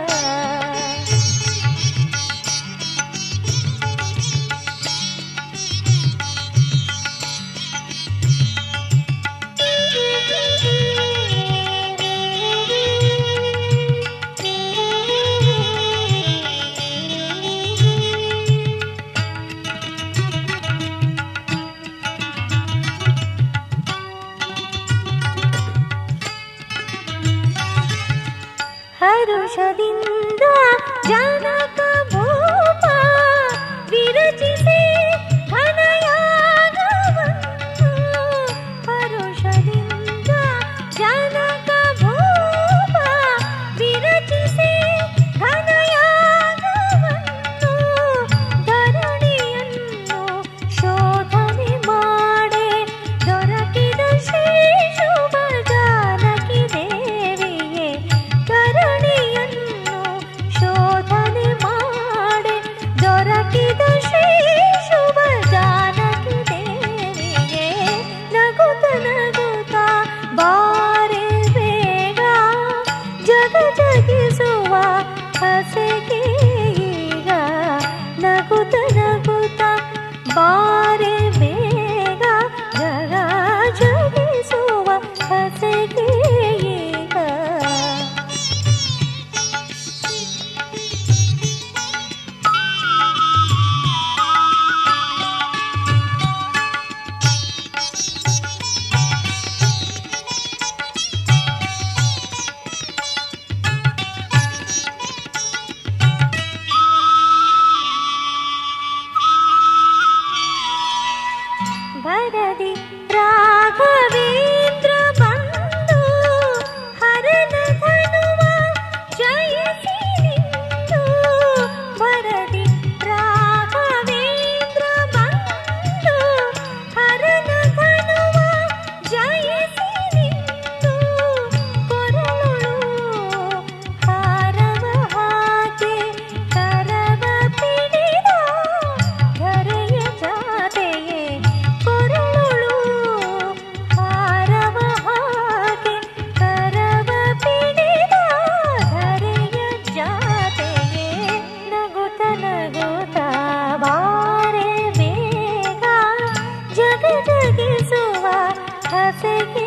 ಹರುಷದಿಂದ ಜನಕ ಭೂಪ ವಿರಚಿಸಿ ಘನಯಾಗವನ್ನು ಹರುಷದಿಂದ ಜನಕ ಭೂಪ ವಿರಚಿಸಿ ಘನಯಾಗವನ್ನು ಧರಣಿಯನ್ನು ಶೋಧನೆ ಮಾಡಿ ದೊರಕಿದ ಶ್ರೀ ಶುಭ ಜಾನಕಿ ದೇವಿಯೇ ಧರಣಿಯನ್ನು ಶೋಧನೆ ಮಾಡಿ ದೊರಕಿದ ಶ್ರೀ ಶುಭ ಜಾನಕಿ ದೇವಿಯೇ ನಗುತ್ತ ನಗುತ್ತ ಬಾರೆ ಬೇಗ ಜಗ ಜಗಿಸುವ ಹಸೆಗೆ ಈಗ ನಗುತ್ತ ನಗುತ್ತ ಬಾರೆ ಬೇಗ ಜಗ ಜಗಿಸುವ ಹಸೆಗೆ ಈಗ ಭರದಿ ರಾಘವೇಂದ್ರ ಬಂದು ಹರನ ಧನುವ ಜಯಿಸಿ ನಿಂತು ಭರದಿ ರಾಘವೇಂದ್ರ ಬಂದು ಹರನ ಧನುವ ಜಯಿಸಿ ನಿಂತು ಕೊರಳು ಹಾರವ ಹಾಕಿ ಕರವ ಪಿಡಿದ ಧರೆಯ ಜಾತೆಯೇ ಕೊರಳು ಹಾರವ ಹಾಕಿ ಕರವ ಪಿಡಿದ ಧರೆಯ ಜಾತೆಯೇ ನಗುತ್ತ ನಗುತ್ತ ಬಾರೆ ಬೇಗ ಜಗ ಜಗಿಸುವ ಹಸೆಗೆ